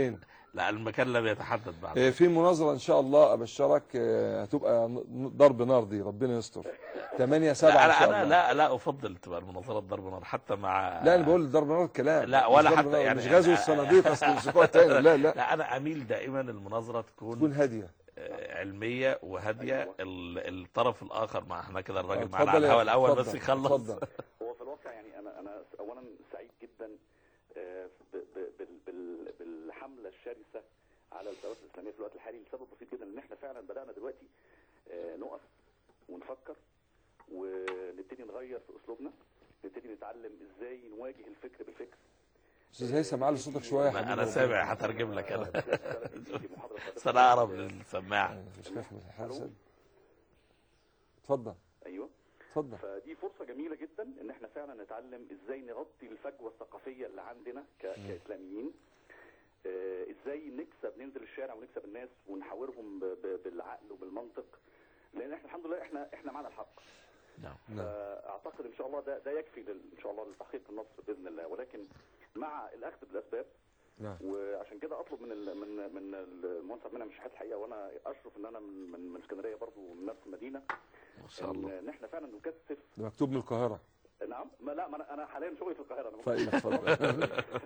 لا المكان لم يتحدد بعد آه، في مناظره ان شاء الله ابشرك آه، هتبقى ن- ضرب نار دي ربنا يستر 8 7 لا ان شاء انا الله لا لا افضل تبقى المناظرات ضرب نار حتى مع لا انا بقول ضرب نار الكلام لا، مش ولا ضرب حتى نار، يعني- مش غزو الصناديق اصل اسبوع تاني لا لا لا انا اميل دائما المناظره تكون تكون هاديه آه، علميه وهاديه أيوة. ال- الطرف الاخر مع احنا كده الراجل آه، معانا اتفضل على يا- الهواء الاول اتفضل، بس يخلص اتفضل. هو في الواقع يعني انا انا اولا سعيد جدا آه، ب- ب- بال- بال- بالحمله الشرسه على الثورات الاسلاميه في الوقت الحالي لسبب بسيط جدا ان احنا فعلا بدانا دلوقتي آه، نقف ونفكر ونبتدي نغير في اسلوبنا نبتدي نتعلم ازاي نواجه الفكر بالفكر استاذ هيثم علي صوتك شويه يا ما حبيبي انا ربنا سامع يخليك. هترجم لك انا في محاضرة بس انا اقرب للسماعه أنا مش خايف من الحسد اتفضل ايوه اتفضل فدي فرصه جميله جدا ان احنا فعلا نتعلم ازاي نغطي الفجوه الثقافيه اللي عندنا ك- كاسلاميين آه، ازاي نكسب ننزل الشارع ونكسب الناس ونحاورهم ب- ب- بالعقل وبالمنطق لان احنا الحمد لله احنا احنا معنا الحق نعم نعم فاعتقد ان شاء الله ده ده يكفي لل- ان شاء الله لتحقيق النصر باذن الله ولكن مع الاخذ بالاسباب نعم وعشان كده اطلب من ال من من المهندس عبد المنعم شحات الحقيقه وانا اشرف ان انا من من, من اسكندريه برضو من نفس المدينه ما شاء الله ان إن احنا فعلا نكثف ده مكتوب من القاهره نعم ما لا ما انا انا حاليا شغلي في القاهره انا طيب اتفضل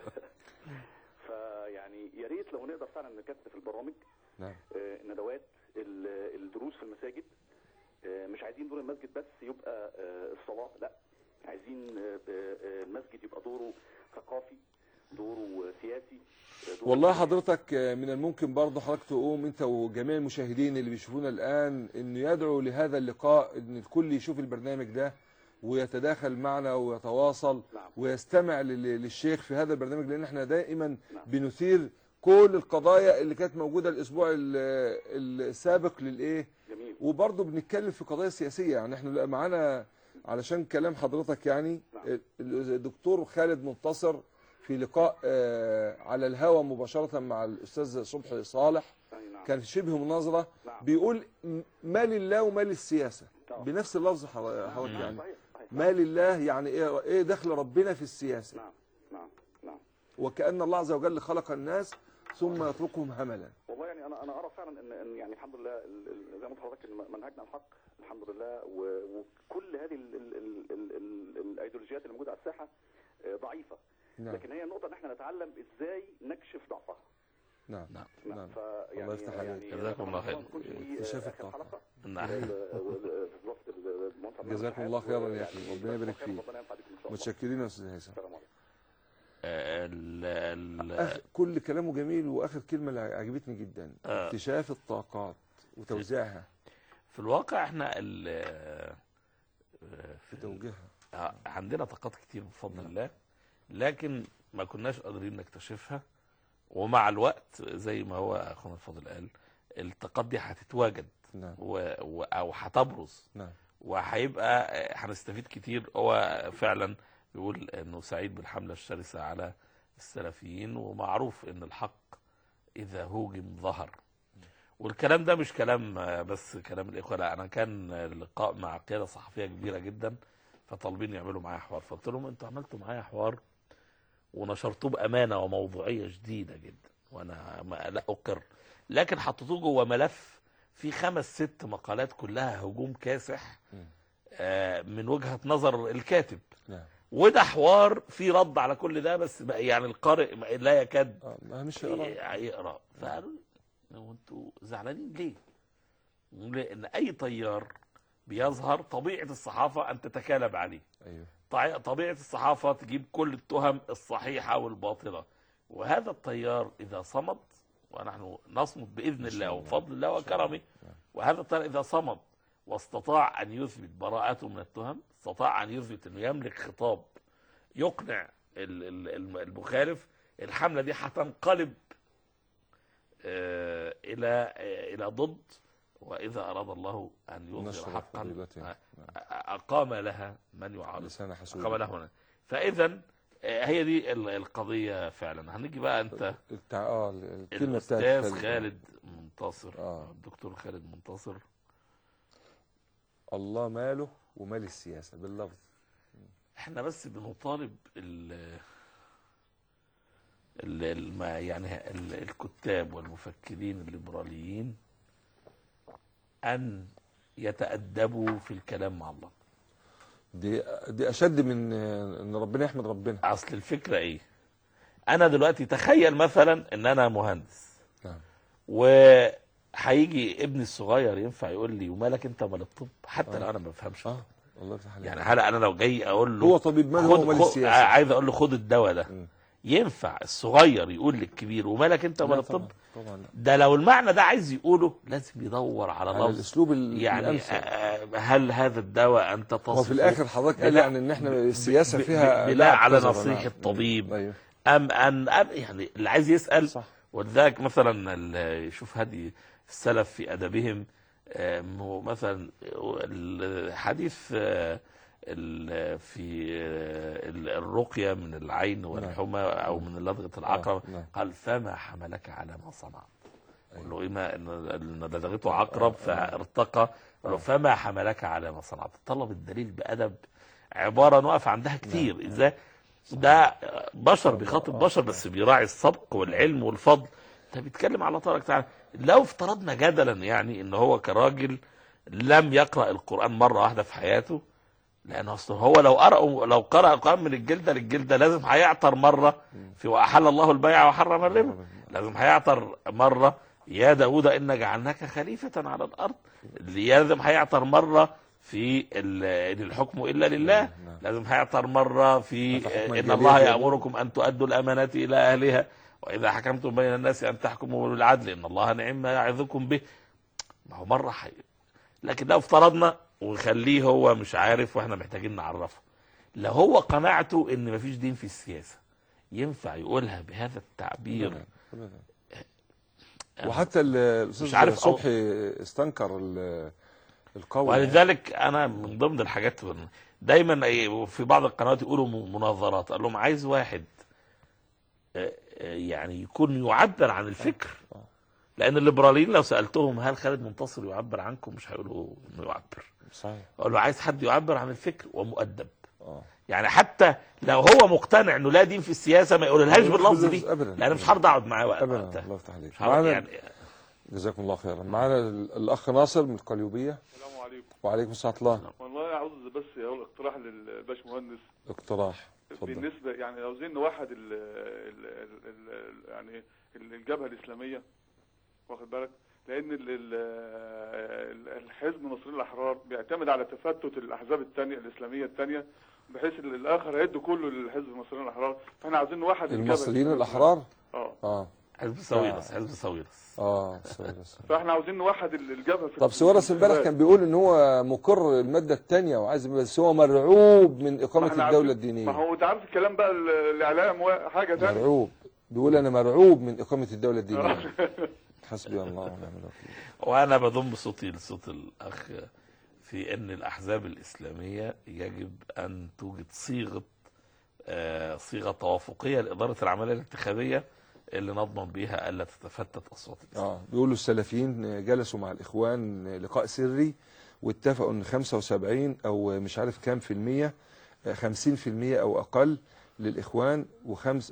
فيعني يا ريت لو نقدر فعلا نكثف البرامج نعم آه، الندوات ال- الدروس في المساجد آه، مش عايزين دور المسجد بس يبقى آه، الصلاه لا عايزين آه، آه، المسجد يبقى دوره ثقافي دوره سياسي آه، دوره والله حضرتك آه، من الممكن برضه حضرتك تقوم انت وجميع المشاهدين اللي بيشوفونا الان انه يدعو لهذا اللقاء ان الكل يشوف البرنامج ده ويتداخل معنا ويتواصل نعم. ويستمع لل- للشيخ في هذا البرنامج لان احنا دائما نعم. بنثير كل القضايا اللي كانت موجوده الاسبوع ال- السابق للايه جميل وبرضه بنتكلم في قضايا سياسيه يعني احنا معانا علشان كلام حضرتك يعني نعم. الدكتور خالد منتصر في لقاء آه، على الهوا مباشره مع الاستاذ صبحي صالح أي نعم كان شبه مناظره نعم بيقول م- ما لله وما للسياسه نعم. بنفس اللفظ حض- حضرتك نعم. يعني صحيح صحيح ما لله يعني ايه ايه دخل ربنا في السياسه نعم نعم نعم وكأن الله عز وجل خلق الناس ثم يتركهم هملا والله يعني انا انا ارى فعلا ان ان يعني الحمد لله ال- ال- زي ما قلت لحضرتك ان منهجنا الحق الحمد لله و- وكل هذه ال- ال- ال- ال- ال- الايديولوجيات اللي موجوده على الساحه آه، ضعيفه نعم لكن هي النقطه ان احنا نتعلم ازاي نكشف ضعفها نعم نعم. نعم فيعني الله يفتح عليك. يعني جزاكم الله خير. ما تكونش دي اكتشاف آخر الطاقة. حلقه نعم بالظبط المنصب اللي جزاكم أنا الله بحب، خيرا يا ويعني أخي. ربنا يبارك خير، فيك. ربنا ينفع بكم ان شاء الله متشكرين يا استاذ هيثم السلام عليكم آه، ال- ال- أخ... كل كلامه جميل واخر كلمه اللي عجبتني جدا آه. اكتشاف الطاقات وتوزيعها في الواقع احنا ال- آه، في توجيهها آه، عندنا طاقات كتير بفضل الله لكن ما كناش قادرين نكتشفها ومع الوقت زي ما هو اخونا الفاضل قال الطاقات دي هتتواجد نعم و... و... او هتبرز نعم وهيبقى هنستفيد كتير هو فعلا بيقول انه سعيد بالحمله الشرسه على السلفيين ومعروف ان الحق اذا هوجم ظهر والكلام ده مش كلام آه، بس كلام الاخوه لا انا كان لقاء مع قياده صحفيه كبيره جدا فطالبين يعملوا معايا حوار فقلت لهم انتوا عملتوا معايا حوار ونشرتوه بامانه وموضوعيه شديده جدا وانا ما لا اقر لكن حطيتوه جوه ملف في خمس ست مقالات كلها هجوم كاسح مم. آه، من وجهه نظر الكاتب نعم وده حوار فيه رد على كل ده بس بقى يعني القارئ لا يكاد اه ما مش هيقرا يقرا فقالوا لي، هو انتوا زعلانين ليه؟ لان اي طيار بيظهر طبيعه الصحافه ان تتكالب عليه ايوه طع- طبيعه الصحافه تجيب كل التهم الصحيحه والباطله وهذا الطيار اذا صمد ونحن نصمد باذن إن شاء الله الله. وبفضل الله إن شاء الله. وكرمه نعم. وهذا الطيار اذا صمد واستطاع ان يثبت براءته من التهم استطاع ان يثبت انه يملك خطاب يقنع ال- ال- الم- المخالف الحمله دي هتنقلب آه، الى آه، الى ضد واذا اراد الله ان يظهر نشر حقا فضيلته آه، نعم. اقام لها من يعارض لسان حسود اقام له من فاذا آه، هي دي ال- القضيه فعلا هنيجي بقى انت التع... اه الكلمه بتاعت الاستاذ خالد منتصر آه. الدكتور خالد منتصر الله ماله ومال السياسه باللفظ احنا بس بنطالب ال- ال- الم- يعني ال- الكتاب والمفكرين الليبراليين ان يتأدبوا في الكلام مع الله دي دي اشد من آه، ان ربنا يحمد ربنا اصل الفكره ايه انا دلوقتي تخيل مثلا ان انا مهندس نعم. وهيجي ابني الصغير ينفع يقول لي ومالك انت ومال الطب حتى آه. لو انا ما بفهمش اه الله يفتح عليك يعني هل انا لو جاي اقول له هو طبيب مال هو خد مال خد السياسه عايز اقول له خد الدواء ده مم. ينفع الصغير يقول للكبير ومالك انت ومال لا الطب طبعا طبعا لا. ده لو المعنى ده عايز يقوله لازم يدور على على لفظ الاسلوب ال- يعني الامثل آه، هل هذا الدواء انت تصفه هو في الاخر حضرتك قال بناء- يعني ان احنا السياسه ب- فيها ب- بناء لعب على قذرة، نصيحة نعم. الطبيب. ايوه ام ان أم يعني اللي عايز يسال صح ولذلك مثلا ال- يشوف هدي السلف في ادبهم آم، هو مثلا الحديث آه، ال- في آه، ال- الرقيه من العين والحمى او من لدغه العقرب آه، نعم. قال فما حملك على ما صنعت قال له إما إن إن لدغته عقرب فارتقى قال له فما حملك على ما صنعت طلب الدليل بأدب عبارة نقف عندها كتير إزاي ده بشر بيخاطب بشر بس بيراعي السبق والعلم والفضل ده بيتكلم على طارق تعالى لو افترضنا جدلا يعني ان هو كراجل لم يقرأ القرآن مرة واحدة في حياته لأن أصله هو لو قرأ لو قرأ القرآن من الجلدة للجلدة لازم هيعطر مرة في وأحل الله البيع وحرم الربا لازم هيعطر مرة يا داود إن جعلناك خليفة على الأرض لازم هيعطر مرة في ال- إن الحكم إلا لله نعم. لازم هيعطر مرة في أفحكم إن الجاهلية الله يبغون؟ يأمركم أن تؤدوا الأمانات إلى أهلها وإذا حكمتم بين الناس أن تحكموا بالعدل إن الله نعم ما يعظكم به ما هو مرة حي... لكن لو افترضنا ونخليه هو مش عارف واحنا محتاجين نعرفه لو هو قناعته ان مفيش دين في السياسة ينفع يقولها بهذا التعبير أبداً، أبداً. وحتى ال- الاستاذ مش عارف أو- صبحي استنكر ال- القول ولذلك انا من ضمن الحاجات دايما إيه، في بعض القنوات يقولوا م- مناظرات قال لهم عايز واحد آه، آه، يعني يكون يعبر عن الفكر آه. لان الليبراليين لو سالتهم هل خالد منتصر يعبر عنكم مش هيقولوا انه يعبر صحيح اقول له عايز حد يعبر عن الفكر ومؤدب اه يعني حتى لو هو مقتنع انه لا دين في السياسه ما يقولهاش باللفظ دي ابدا لان مش هرضى اقعد معاه وقت ابدا وقتها. الله يفتح عليك مش هرضى معانا يعني جزاكم الله خيرا معانا ال- الاخ ناصر من القليوبيه السلام عليكم وعليكم السلام ورحمه الله والله عاوز بس اقول اقتراح للباشمهندس اقتراح اتفضل بالنسبه يعني عاوزين نوحد ال ال ال ال يعني ال- الجبهه الاسلاميه واخد بالك لان ال ال ال- الحزب المصريين الاحرار بيعتمد على تفتت الاحزاب الثانيه الاسلاميه الثانيه بحيث ال- الاخر هيدوا كله للحزب المصريين الاحرار فاحنا عاوزين نوحد الجبهة المصريين الإسلامية. الاحرار اه اه حزب ساويرس حزب ساويرس اه سويرس فاحنا عاوزين نوحد ال- الجبهه في طب سويرس امبارح كان بيقول ان هو مقر الماده الثانيه وعايز بس هو مرعوب من ما اقامه احنا الدوله عارفين- الدينيه ما هو انت عارف الكلام بقى ال- الاعلام و- حاجه ثانيه مرعوب بيقول انا مرعوب من اقامه الدوله الدينيه حسبي الله ونعم الوكيل وانا بضم صوتي لصوت الاخ في ان الاحزاب الاسلاميه يجب ان توجد صيغه آه، صيغه توافقيه لاداره العمليه الانتخابيه اللي نضمن بيها الا تتفتت اصوات الاسلام اه بيقولوا السلفيين جلسوا مع الاخوان لقاء سري واتفقوا ان 75 او مش عارف كام في المية آه، 50 في المية او اقل للاخوان وخمس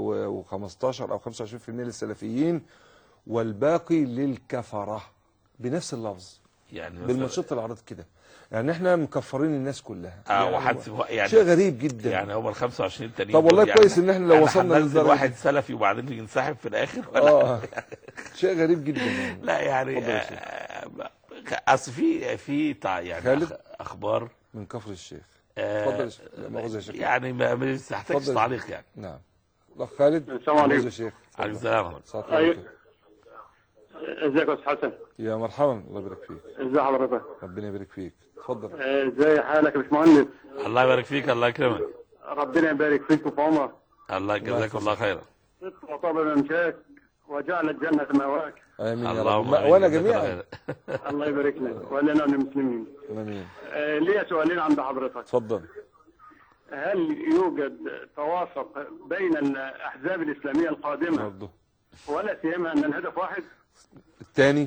و15 او 25 في المية للسلفيين والباقي للكفرة بنفس اللفظ يعني مثلا بالمنشط العرض كده يعني احنا مكفرين الناس كلها اه يعني وحد يعني شيء غريب جدا يعني هم ال 25 التانيين طب والله دول كويس ان احنا لو وصلنا هننزل للدرجة واحد دي. سلفي وبعدين ينسحب في الاخر ولا اه شيء غريب جدا يعني لا يعني اتفضل يا شيخ. آه، اصل في في تع- يعني خالد؟ أخ- اخبار من كفر الشيخ آه، اتفضل يا شيخ. لا مؤاخذة يا شيخ. يعني ما مش تحتاج اتفضل. تعليق يعني نعم الاخ خالد السلام عليكم. مؤاخذة يا شيخ عليكم اتفضل. السلام صلاة أيوة. عليكم. ازيك يا استاذ حسن يا مرحبا الله يبارك فيك ازي حضرتك ربنا يبارك فيك اتفضل آه، ازي حالك يا باشمهندس الله يبارك فيك الله يكرمك ربنا يبارك فيك وفي عمرك الله يجزاك الله خيرا صدق وطاب ممشاك وجعل الجنة مأواك امين يا رب اللهم ما- آمين. وانا جزاك الله جميعا خيرا. الله يبارك لك ولنا المسلمين امين آه، ليا سؤالين عند حضرتك اتفضل هل يوجد توافق بين الأحزاب الإسلامية القادمة برضه ولا سيما أن الهدف واحد الثاني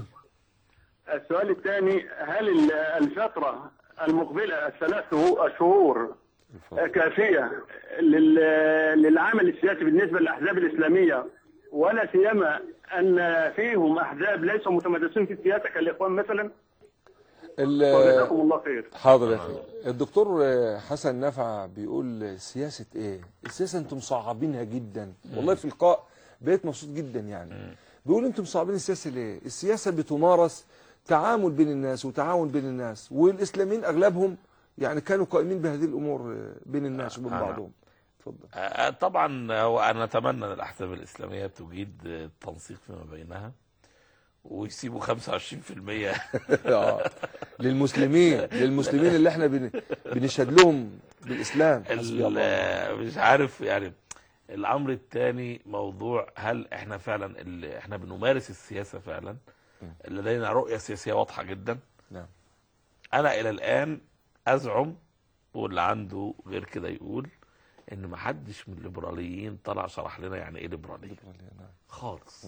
السؤال الثاني هل ال- الفترة المقبلة الثلاث شهور اتفضل. كافيه لل- للعمل السياسي بالنسبه للاحزاب الاسلاميه ولا سيما ان فيهم احزاب ليسوا متمدسين في السياسه كالاخوان مثلا ال- وجزاكم الله خير حاضر يا اخي الدكتور آه، حسن نفع بيقول سياسة ايه السياسة انتم مصعبينها جدا والله في لقاء بقيت مبسوط جدا يعني بيقول انتم مصعبين السياسة ليه السياسة بتمارس تعامل بين الناس وتعاون بين الناس والاسلاميين اغلبهم يعني كانوا قائمين بهذه الامور آه، بين الناس وبين آه. بعضهم اتفضل آه، طبعا هو انا اتمنى ان الاحزاب الاسلاميه تجيد التنسيق فيما بينها ويسيبوا 25% آه. للمسلمين للمسلمين اللي احنا بن- بنشهد لهم بالاسلام حسبي الله ال- مش عارف يعني الامر الثاني موضوع هل احنا فعلا اللي احنا بنمارس السياسه فعلا لدينا رؤيه سياسيه واضحه جدا نعم انا الى الان ازعم واللي عنده غير كده يقول ان ما حدش من الليبراليين طلع شرح لنا يعني ايه ليبراليه خالص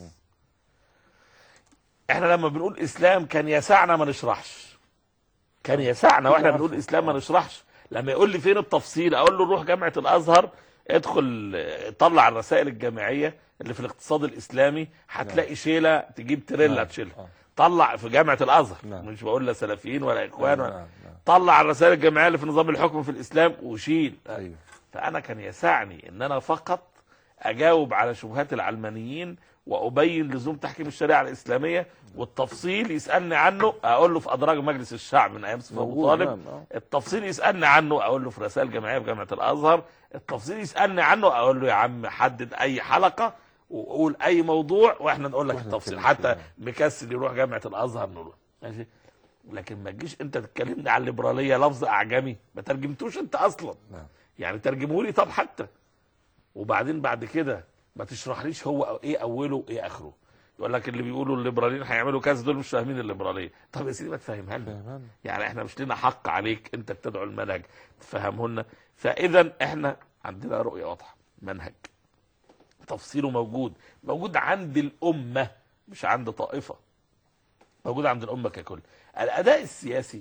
احنا لما بنقول اسلام كان يسعنا ما نشرحش كان يسعنا واحنا بنقول اسلام ما نشرحش لما يقول لي فين التفصيل اقول له روح جامعه الازهر ادخل اه، طلع الرسائل الجامعيه اللي في الاقتصاد الاسلامي هتلاقي شيله تجيب تريلا نعم. تشيلها آه. طلع في جامعه الازهر نعم. مش بقول لا سلفيين ولا اخوان نعم، ولا نعم. طلع الرسائل الجامعيه اللي في نظام الحكم في الاسلام وشيل ايوه فانا كان يسعني ان انا فقط اجاوب على شبهات العلمانيين وابين لزوم تحكيم الشريعه الاسلاميه والتفصيل يسالني عنه اقول له في ادراج مجلس الشعب من ايام سيف ابو موجود، طالب نعم، آه. التفصيل يسالني عنه اقول له في رسائل جامعيه في جامعه الازهر التفصيل يسالني عنه اقول له يا عم حدد اي حلقه وقول اي موضوع واحنا نقول لك وإحنا التفصيل نتكلم حتى فيه. مكسل يروح جامعه الازهر نقول له. ماشي لكن ما تجيش انت تتكلمني عن الليبراليه لفظ اعجمي ما ترجمتوش انت اصلا نعم. يعني ترجمه لي طب حتى وبعدين بعد كده ما تشرحليش هو ايه اوله وايه اخره يقول لك اللي بيقولوا الليبراليين هيعملوا كذا دول مش فاهمين الليبراليه طب يا سيدي ما تفهمها لنا فاهمان يعني احنا مش لنا حق عليك انت بتدعو المنهج تفهمه لنا فاذا احنا عندنا رؤيه واضحه منهج تفصيله موجود موجود عند الامه مش عند طائفه موجود عند الامه ككل الاداء السياسي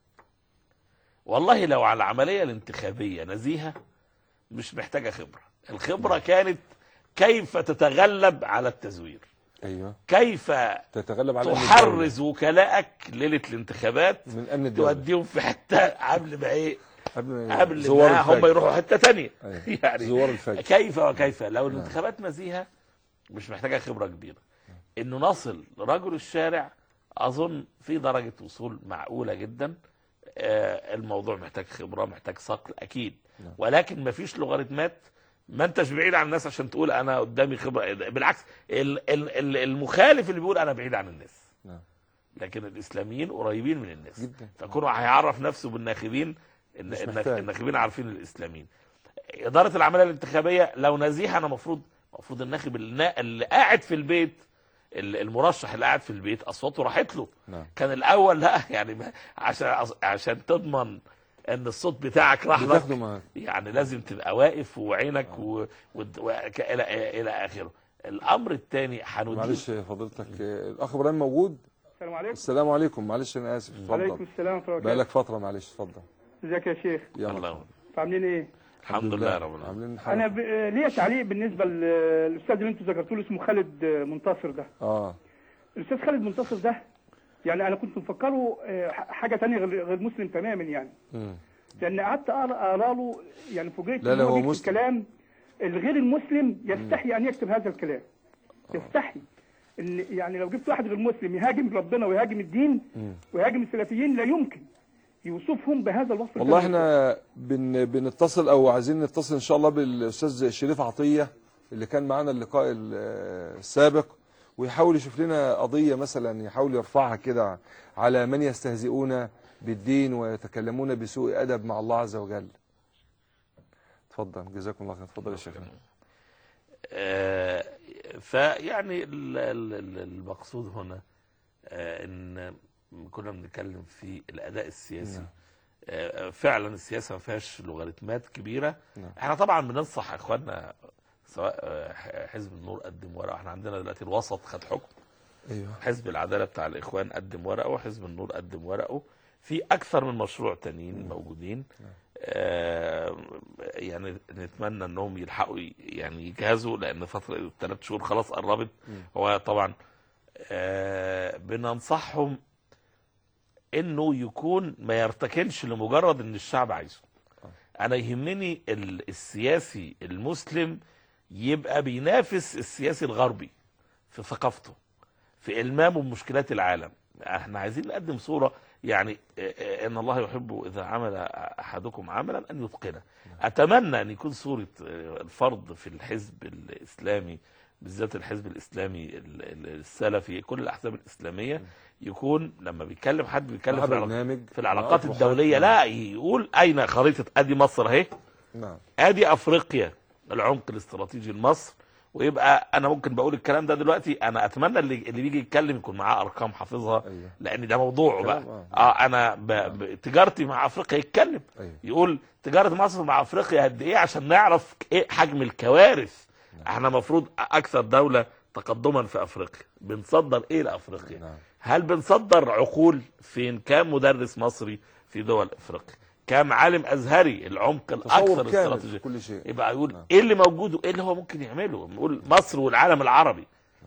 والله لو على العمليه الانتخابيه نزيهه مش محتاجه خبره الخبره كانت كيف تتغلب على التزوير ايوه كيف تتغلب على أمن تحرز وكلائك ليله الانتخابات الدولة. من امن الدوله توديهم في حته قبل ما ايه قبل قبل زوار ما هم الفجر. يروحوا حته تانية أيوة. يعني زوار الفجر كيف وكيف لو الانتخابات نزيهه مش محتاجه خبره كبيره انه نصل لرجل الشارع اظن في درجه وصول معقوله جدا آه، الموضوع محتاج خبره محتاج صقل اكيد نعم. ولكن مفيش لوغاريتمات ما انتش بعيد عن الناس عشان تقول انا قدامي خبره بالعكس ال- ال- ال- المخالف اللي بيقول انا بعيد عن الناس نعم. لكن الاسلاميين قريبين من الناس جدا فكونه هيعرف نفسه بالناخبين إن مش الناخ- محتاج. الناخبين عارفين الاسلاميين اداره العمليه الانتخابيه لو نزيهه انا المفروض المفروض الناخب اللي اللي قاعد في البيت ال- المرشح اللي قاعد في البيت اصواته راحت له نعم كان الاول لا يعني ما- عشان عشان تضمن ان الصوت بتاعك راح لك بتاخده معاك يعني لازم تبقى واقف وعينك و... و... و... ك- الى الى اخره الامر الثاني هندير معلش فضيلتك آه، الاخ ابراهيم موجود السلام عليكم السلام عليكم معلش انا اسف وعليكم اتفضل السلام ورحمه الله وبركاته بقالك فتره معلش اتفضل ازيك يا شيخ يا الله مرحبا عاملين ايه الحمد لله رب العالمين عاملين انا حلقه ب... آه، ليا تعليق بالنسبه للاستاذ اللي انتوا ذكرتوا له اسمه خالد آه، منتصر ده اه الاستاذ خالد منتصر ده يعني انا كنت مفكره آه، ح- حاجه تانية غير غير مسلم تماما يعني مم. لان قعدت اقرا أقرأ له يعني فوجئت لا، إن لا، هو بيكتب مسلم. كلام الغير المسلم يستحي ان يكتب هذا الكلام يستحي ان يعني لو جبت واحد غير مسلم يهاجم ربنا ويهاجم الدين مم. ويهاجم السلفيين لا يمكن يوصفهم بهذا الوصف والله الخبيث. احنا بن بنتصل او عايزين نتصل ان شاء الله بالاستاذ شريف عطيه اللي كان معانا اللقاء ال- السابق ويحاول يشوف لنا قضيه مثلا يحاول يرفعها كده على من يستهزئون بالدين ويتكلمون بسوء ادب مع الله عز وجل. اتفضل جزاكم الله خير اتفضل يا شيخنا. آه، فيعني ال- ال- ال- المقصود هنا آه، ان كنا بنتكلم في الاداء السياسي نعم. آه، فعلا السياسه ما فيهاش لوغاريتمات كبيره نعم. احنا طبعا بننصح اخواننا سواء آه، ح- حزب النور قدم ورقه احنا عندنا دلوقتي الوسط خد حكم ايوه حزب العداله بتاع الاخوان قدم ورقه وحزب النور قدم ورقه في اكثر من مشروع تانيين موجودين آه، يعني نتمنى انهم يلحقوا ي- يعني يجهزوا لان فتره الثلاث شهور خلاص قربت هو طبعا آه، بننصحهم انه يكون ما يرتكنش لمجرد ان الشعب عايزه انا يهمني ال- السياسي المسلم يبقى بينافس السياسي الغربي في ثقافته في المامه بمشكلات العالم احنا عايزين نقدم صوره يعني آه، آه، ان الله يحب اذا عمل احدكم عملا ان يتقنه اتمنى ان يكون صوره آه، الفرد في الحزب الاسلامي بالذات الحزب الاسلامي ال- ال- السلفي كل الاحزاب الاسلاميه يكون لما بيتكلم حد بيتكلم مع في, العلاق- برنامج في العلاقات وأطروحات. الدوليه لا يقول اين خريطه ادي مصر اهي نعم ادي افريقيا العمق الاستراتيجي لمصر ويبقى انا ممكن بقول الكلام ده دلوقتي انا اتمنى اللي, اللي بيجي يتكلم يكون معاه ارقام حافظها ايوه لان ده موضوعه بقى كلام، آه. اه انا ب... ب... تجارتي مع افريقيا يتكلم ايوه يقول تجاره مصر مع افريقيا قد ايه عشان نعرف ايه حجم الكوارث احنا المفروض اكثر دوله تقدما في افريقيا بنصدر ايه لافريقيا نعم هل بنصدر عقول فين كام مدرس مصري في دول افريقيا كام عالم ازهري العمق الاكثر تصور كامل في استراتيجي كل شيء يبقى يقول نعم. ايه اللي موجود وايه اللي هو ممكن يعمله نقول مصر والعالم العربي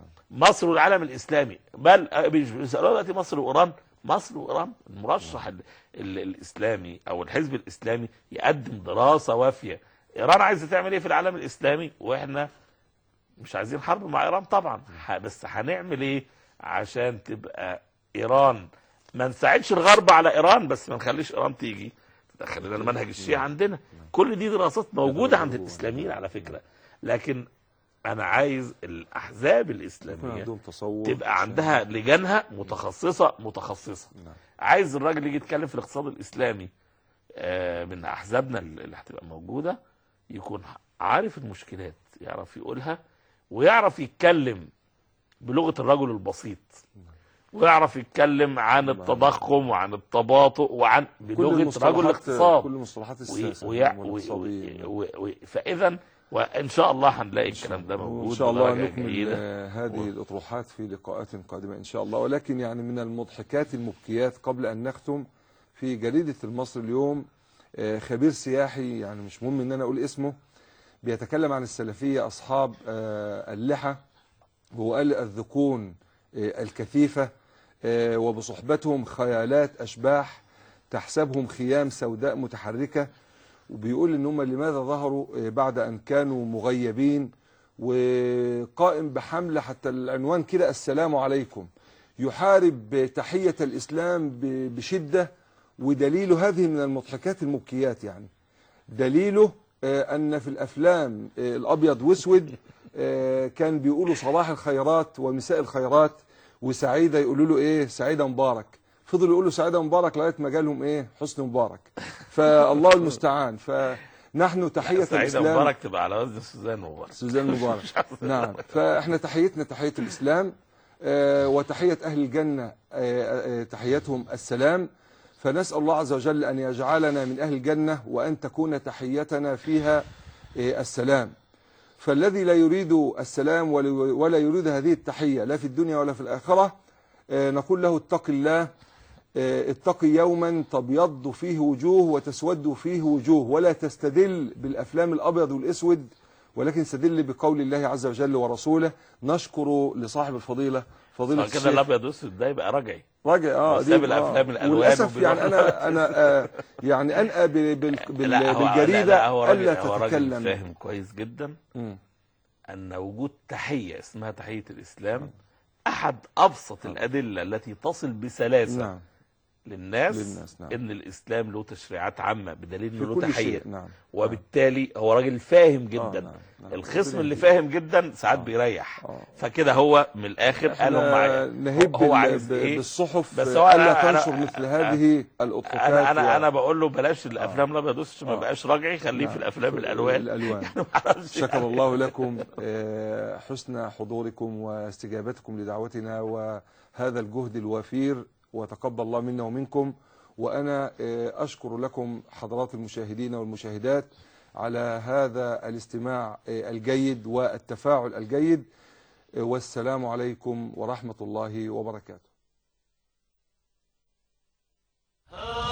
مصر والعالم الاسلامي بل آه، بيش- بيسالوها دلوقتي مصر وايران مصر وايران المرشح ال ال الاسلامي او الحزب الاسلامي يقدم دراسه وافيه ايران عايزه تعمل ايه في العالم الاسلامي واحنا مش عايزين حرب مع ايران طبعا ح- بس هنعمل ايه عشان تبقى ايران ما نساعدش الغرب على ايران بس ما نخليش ايران تيجي تدخل لنا المنهج الشيعي عندنا كل دي دراسات موجوده عند الاسلاميين على فكره لكن انا عايز الاحزاب يكون الاسلاميه عندهم تصور تبقى عندها لجانها متخصصه متخصصه نعم. عايز الراجل يجي يتكلم في الاقتصاد الاسلامي آه، من احزابنا اللي هتبقى موجوده يكون عارف المشكلات يعرف يقولها ويعرف يتكلم بلغه الرجل البسيط ويعرف يتكلم عن التضخم وعن التباطؤ وعن كل بلغه رجل المصطلحات الاقتصاد كل مصطلحات وي- السياسه ويع- والاقتصادية. وي- وي- وي- فاذا وان شاء الله هنلاقي الكلام ده موجود وان شاء الله بدرجة نكمل جيدة. آه، هذه الاطروحات في لقاءات قادمه ان شاء الله ولكن يعني من المضحكات المبكيات قبل ان نختم في جريده المصري اليوم آه، خبير سياحي يعني مش مهم ان انا اقول اسمه بيتكلم عن السلفيه اصحاب آه، اللحى وهو قال الذقون آه، الكثيفه آه، وبصحبتهم خيالات اشباح تحسبهم خيام سوداء متحركه وبيقول ان هم لماذا ظهروا آه، بعد ان كانوا مغيبين وقائم بحمله حتى العنوان كده السلام عليكم يحارب تحيه الاسلام ب- بشده ودليل هذه من المضحكات المبكيات يعني دليله آه، ان في الافلام آه، الابيض واسود آه، كان بيقولوا صباح الخيرات ومساء الخيرات وسعيده يقولوا له ايه سعيده مبارك فضلوا يقولوا سعيده مبارك لغايه ما جالهم ايه حسني مبارك فالله المستعان فنحن تحيه سعيدة الاسلام مبارك تبقى على وزن سوزان مبارك سوزان مبارك نعم فاحنا تحيتنا تحيه الاسلام آه، وتحيه اهل الجنه آه، آه، تحيتهم السلام فنسال الله عز وجل ان يجعلنا من اهل الجنه وان تكون تحيتنا فيها آه، السلام فالذي لا يريد السلام ولا- ولا يريد هذه التحيه لا في الدنيا ولا في الاخره آه، نقول له اتق الله آه، اتق يوما تبيض فيه وجوه وتسود فيه وجوه ولا تستدل بالافلام الابيض والاسود ولكن استدل بقول الله عز وجل ورسوله نشكر لصاحب الفضيله فضيله كده الشيخ الابيض والاسود ده يبقى رجعي راجع اه وساب دي- الأفلام آه. الألوان وللاسف وبيروح يعني انا انا آه يعني انأى بال- بال- بال- لا هو بالجريده لا لا هو راجل الا هو راجل تتكلم فاهم كويس جدا مم. ان وجود تحيه اسمها تحيه الاسلام احد ابسط الادله التي تصل بسلاسه نعم للناس, للناس، نعم. ان الاسلام له تشريعات عامه بدليل في انه له كل تحيه شيء نعم وبالتالي هو راجل فاهم آه، جدا نعم، نعم. الخصم اللي فاهم جدا ساعات آه. بيريح آه. فكده هو من الاخر قال هم احنا معايا نهيب هو بال- عايز ب- ايه بالصحف بس هو الا أنا- أنا- تنشر مثل هذه الاطروحات انا انا و- انا بقول له بلاش الافلام الابيض والاسود ما آه. بقاش رجعي خليه نعم. في الافلام الالوان الالوان معرفش شكر الله لكم آه، حسن حضوركم واستجابتكم لدعوتنا وهذا الجهد الوفير وتقبل الله منا ومنكم وأنا آه، أشكر لكم حضرات المشاهدين والمشاهدات على هذا الاستماع آه، الجيد والتفاعل الجيد آه، والسلام عليكم ورحمة الله وبركاته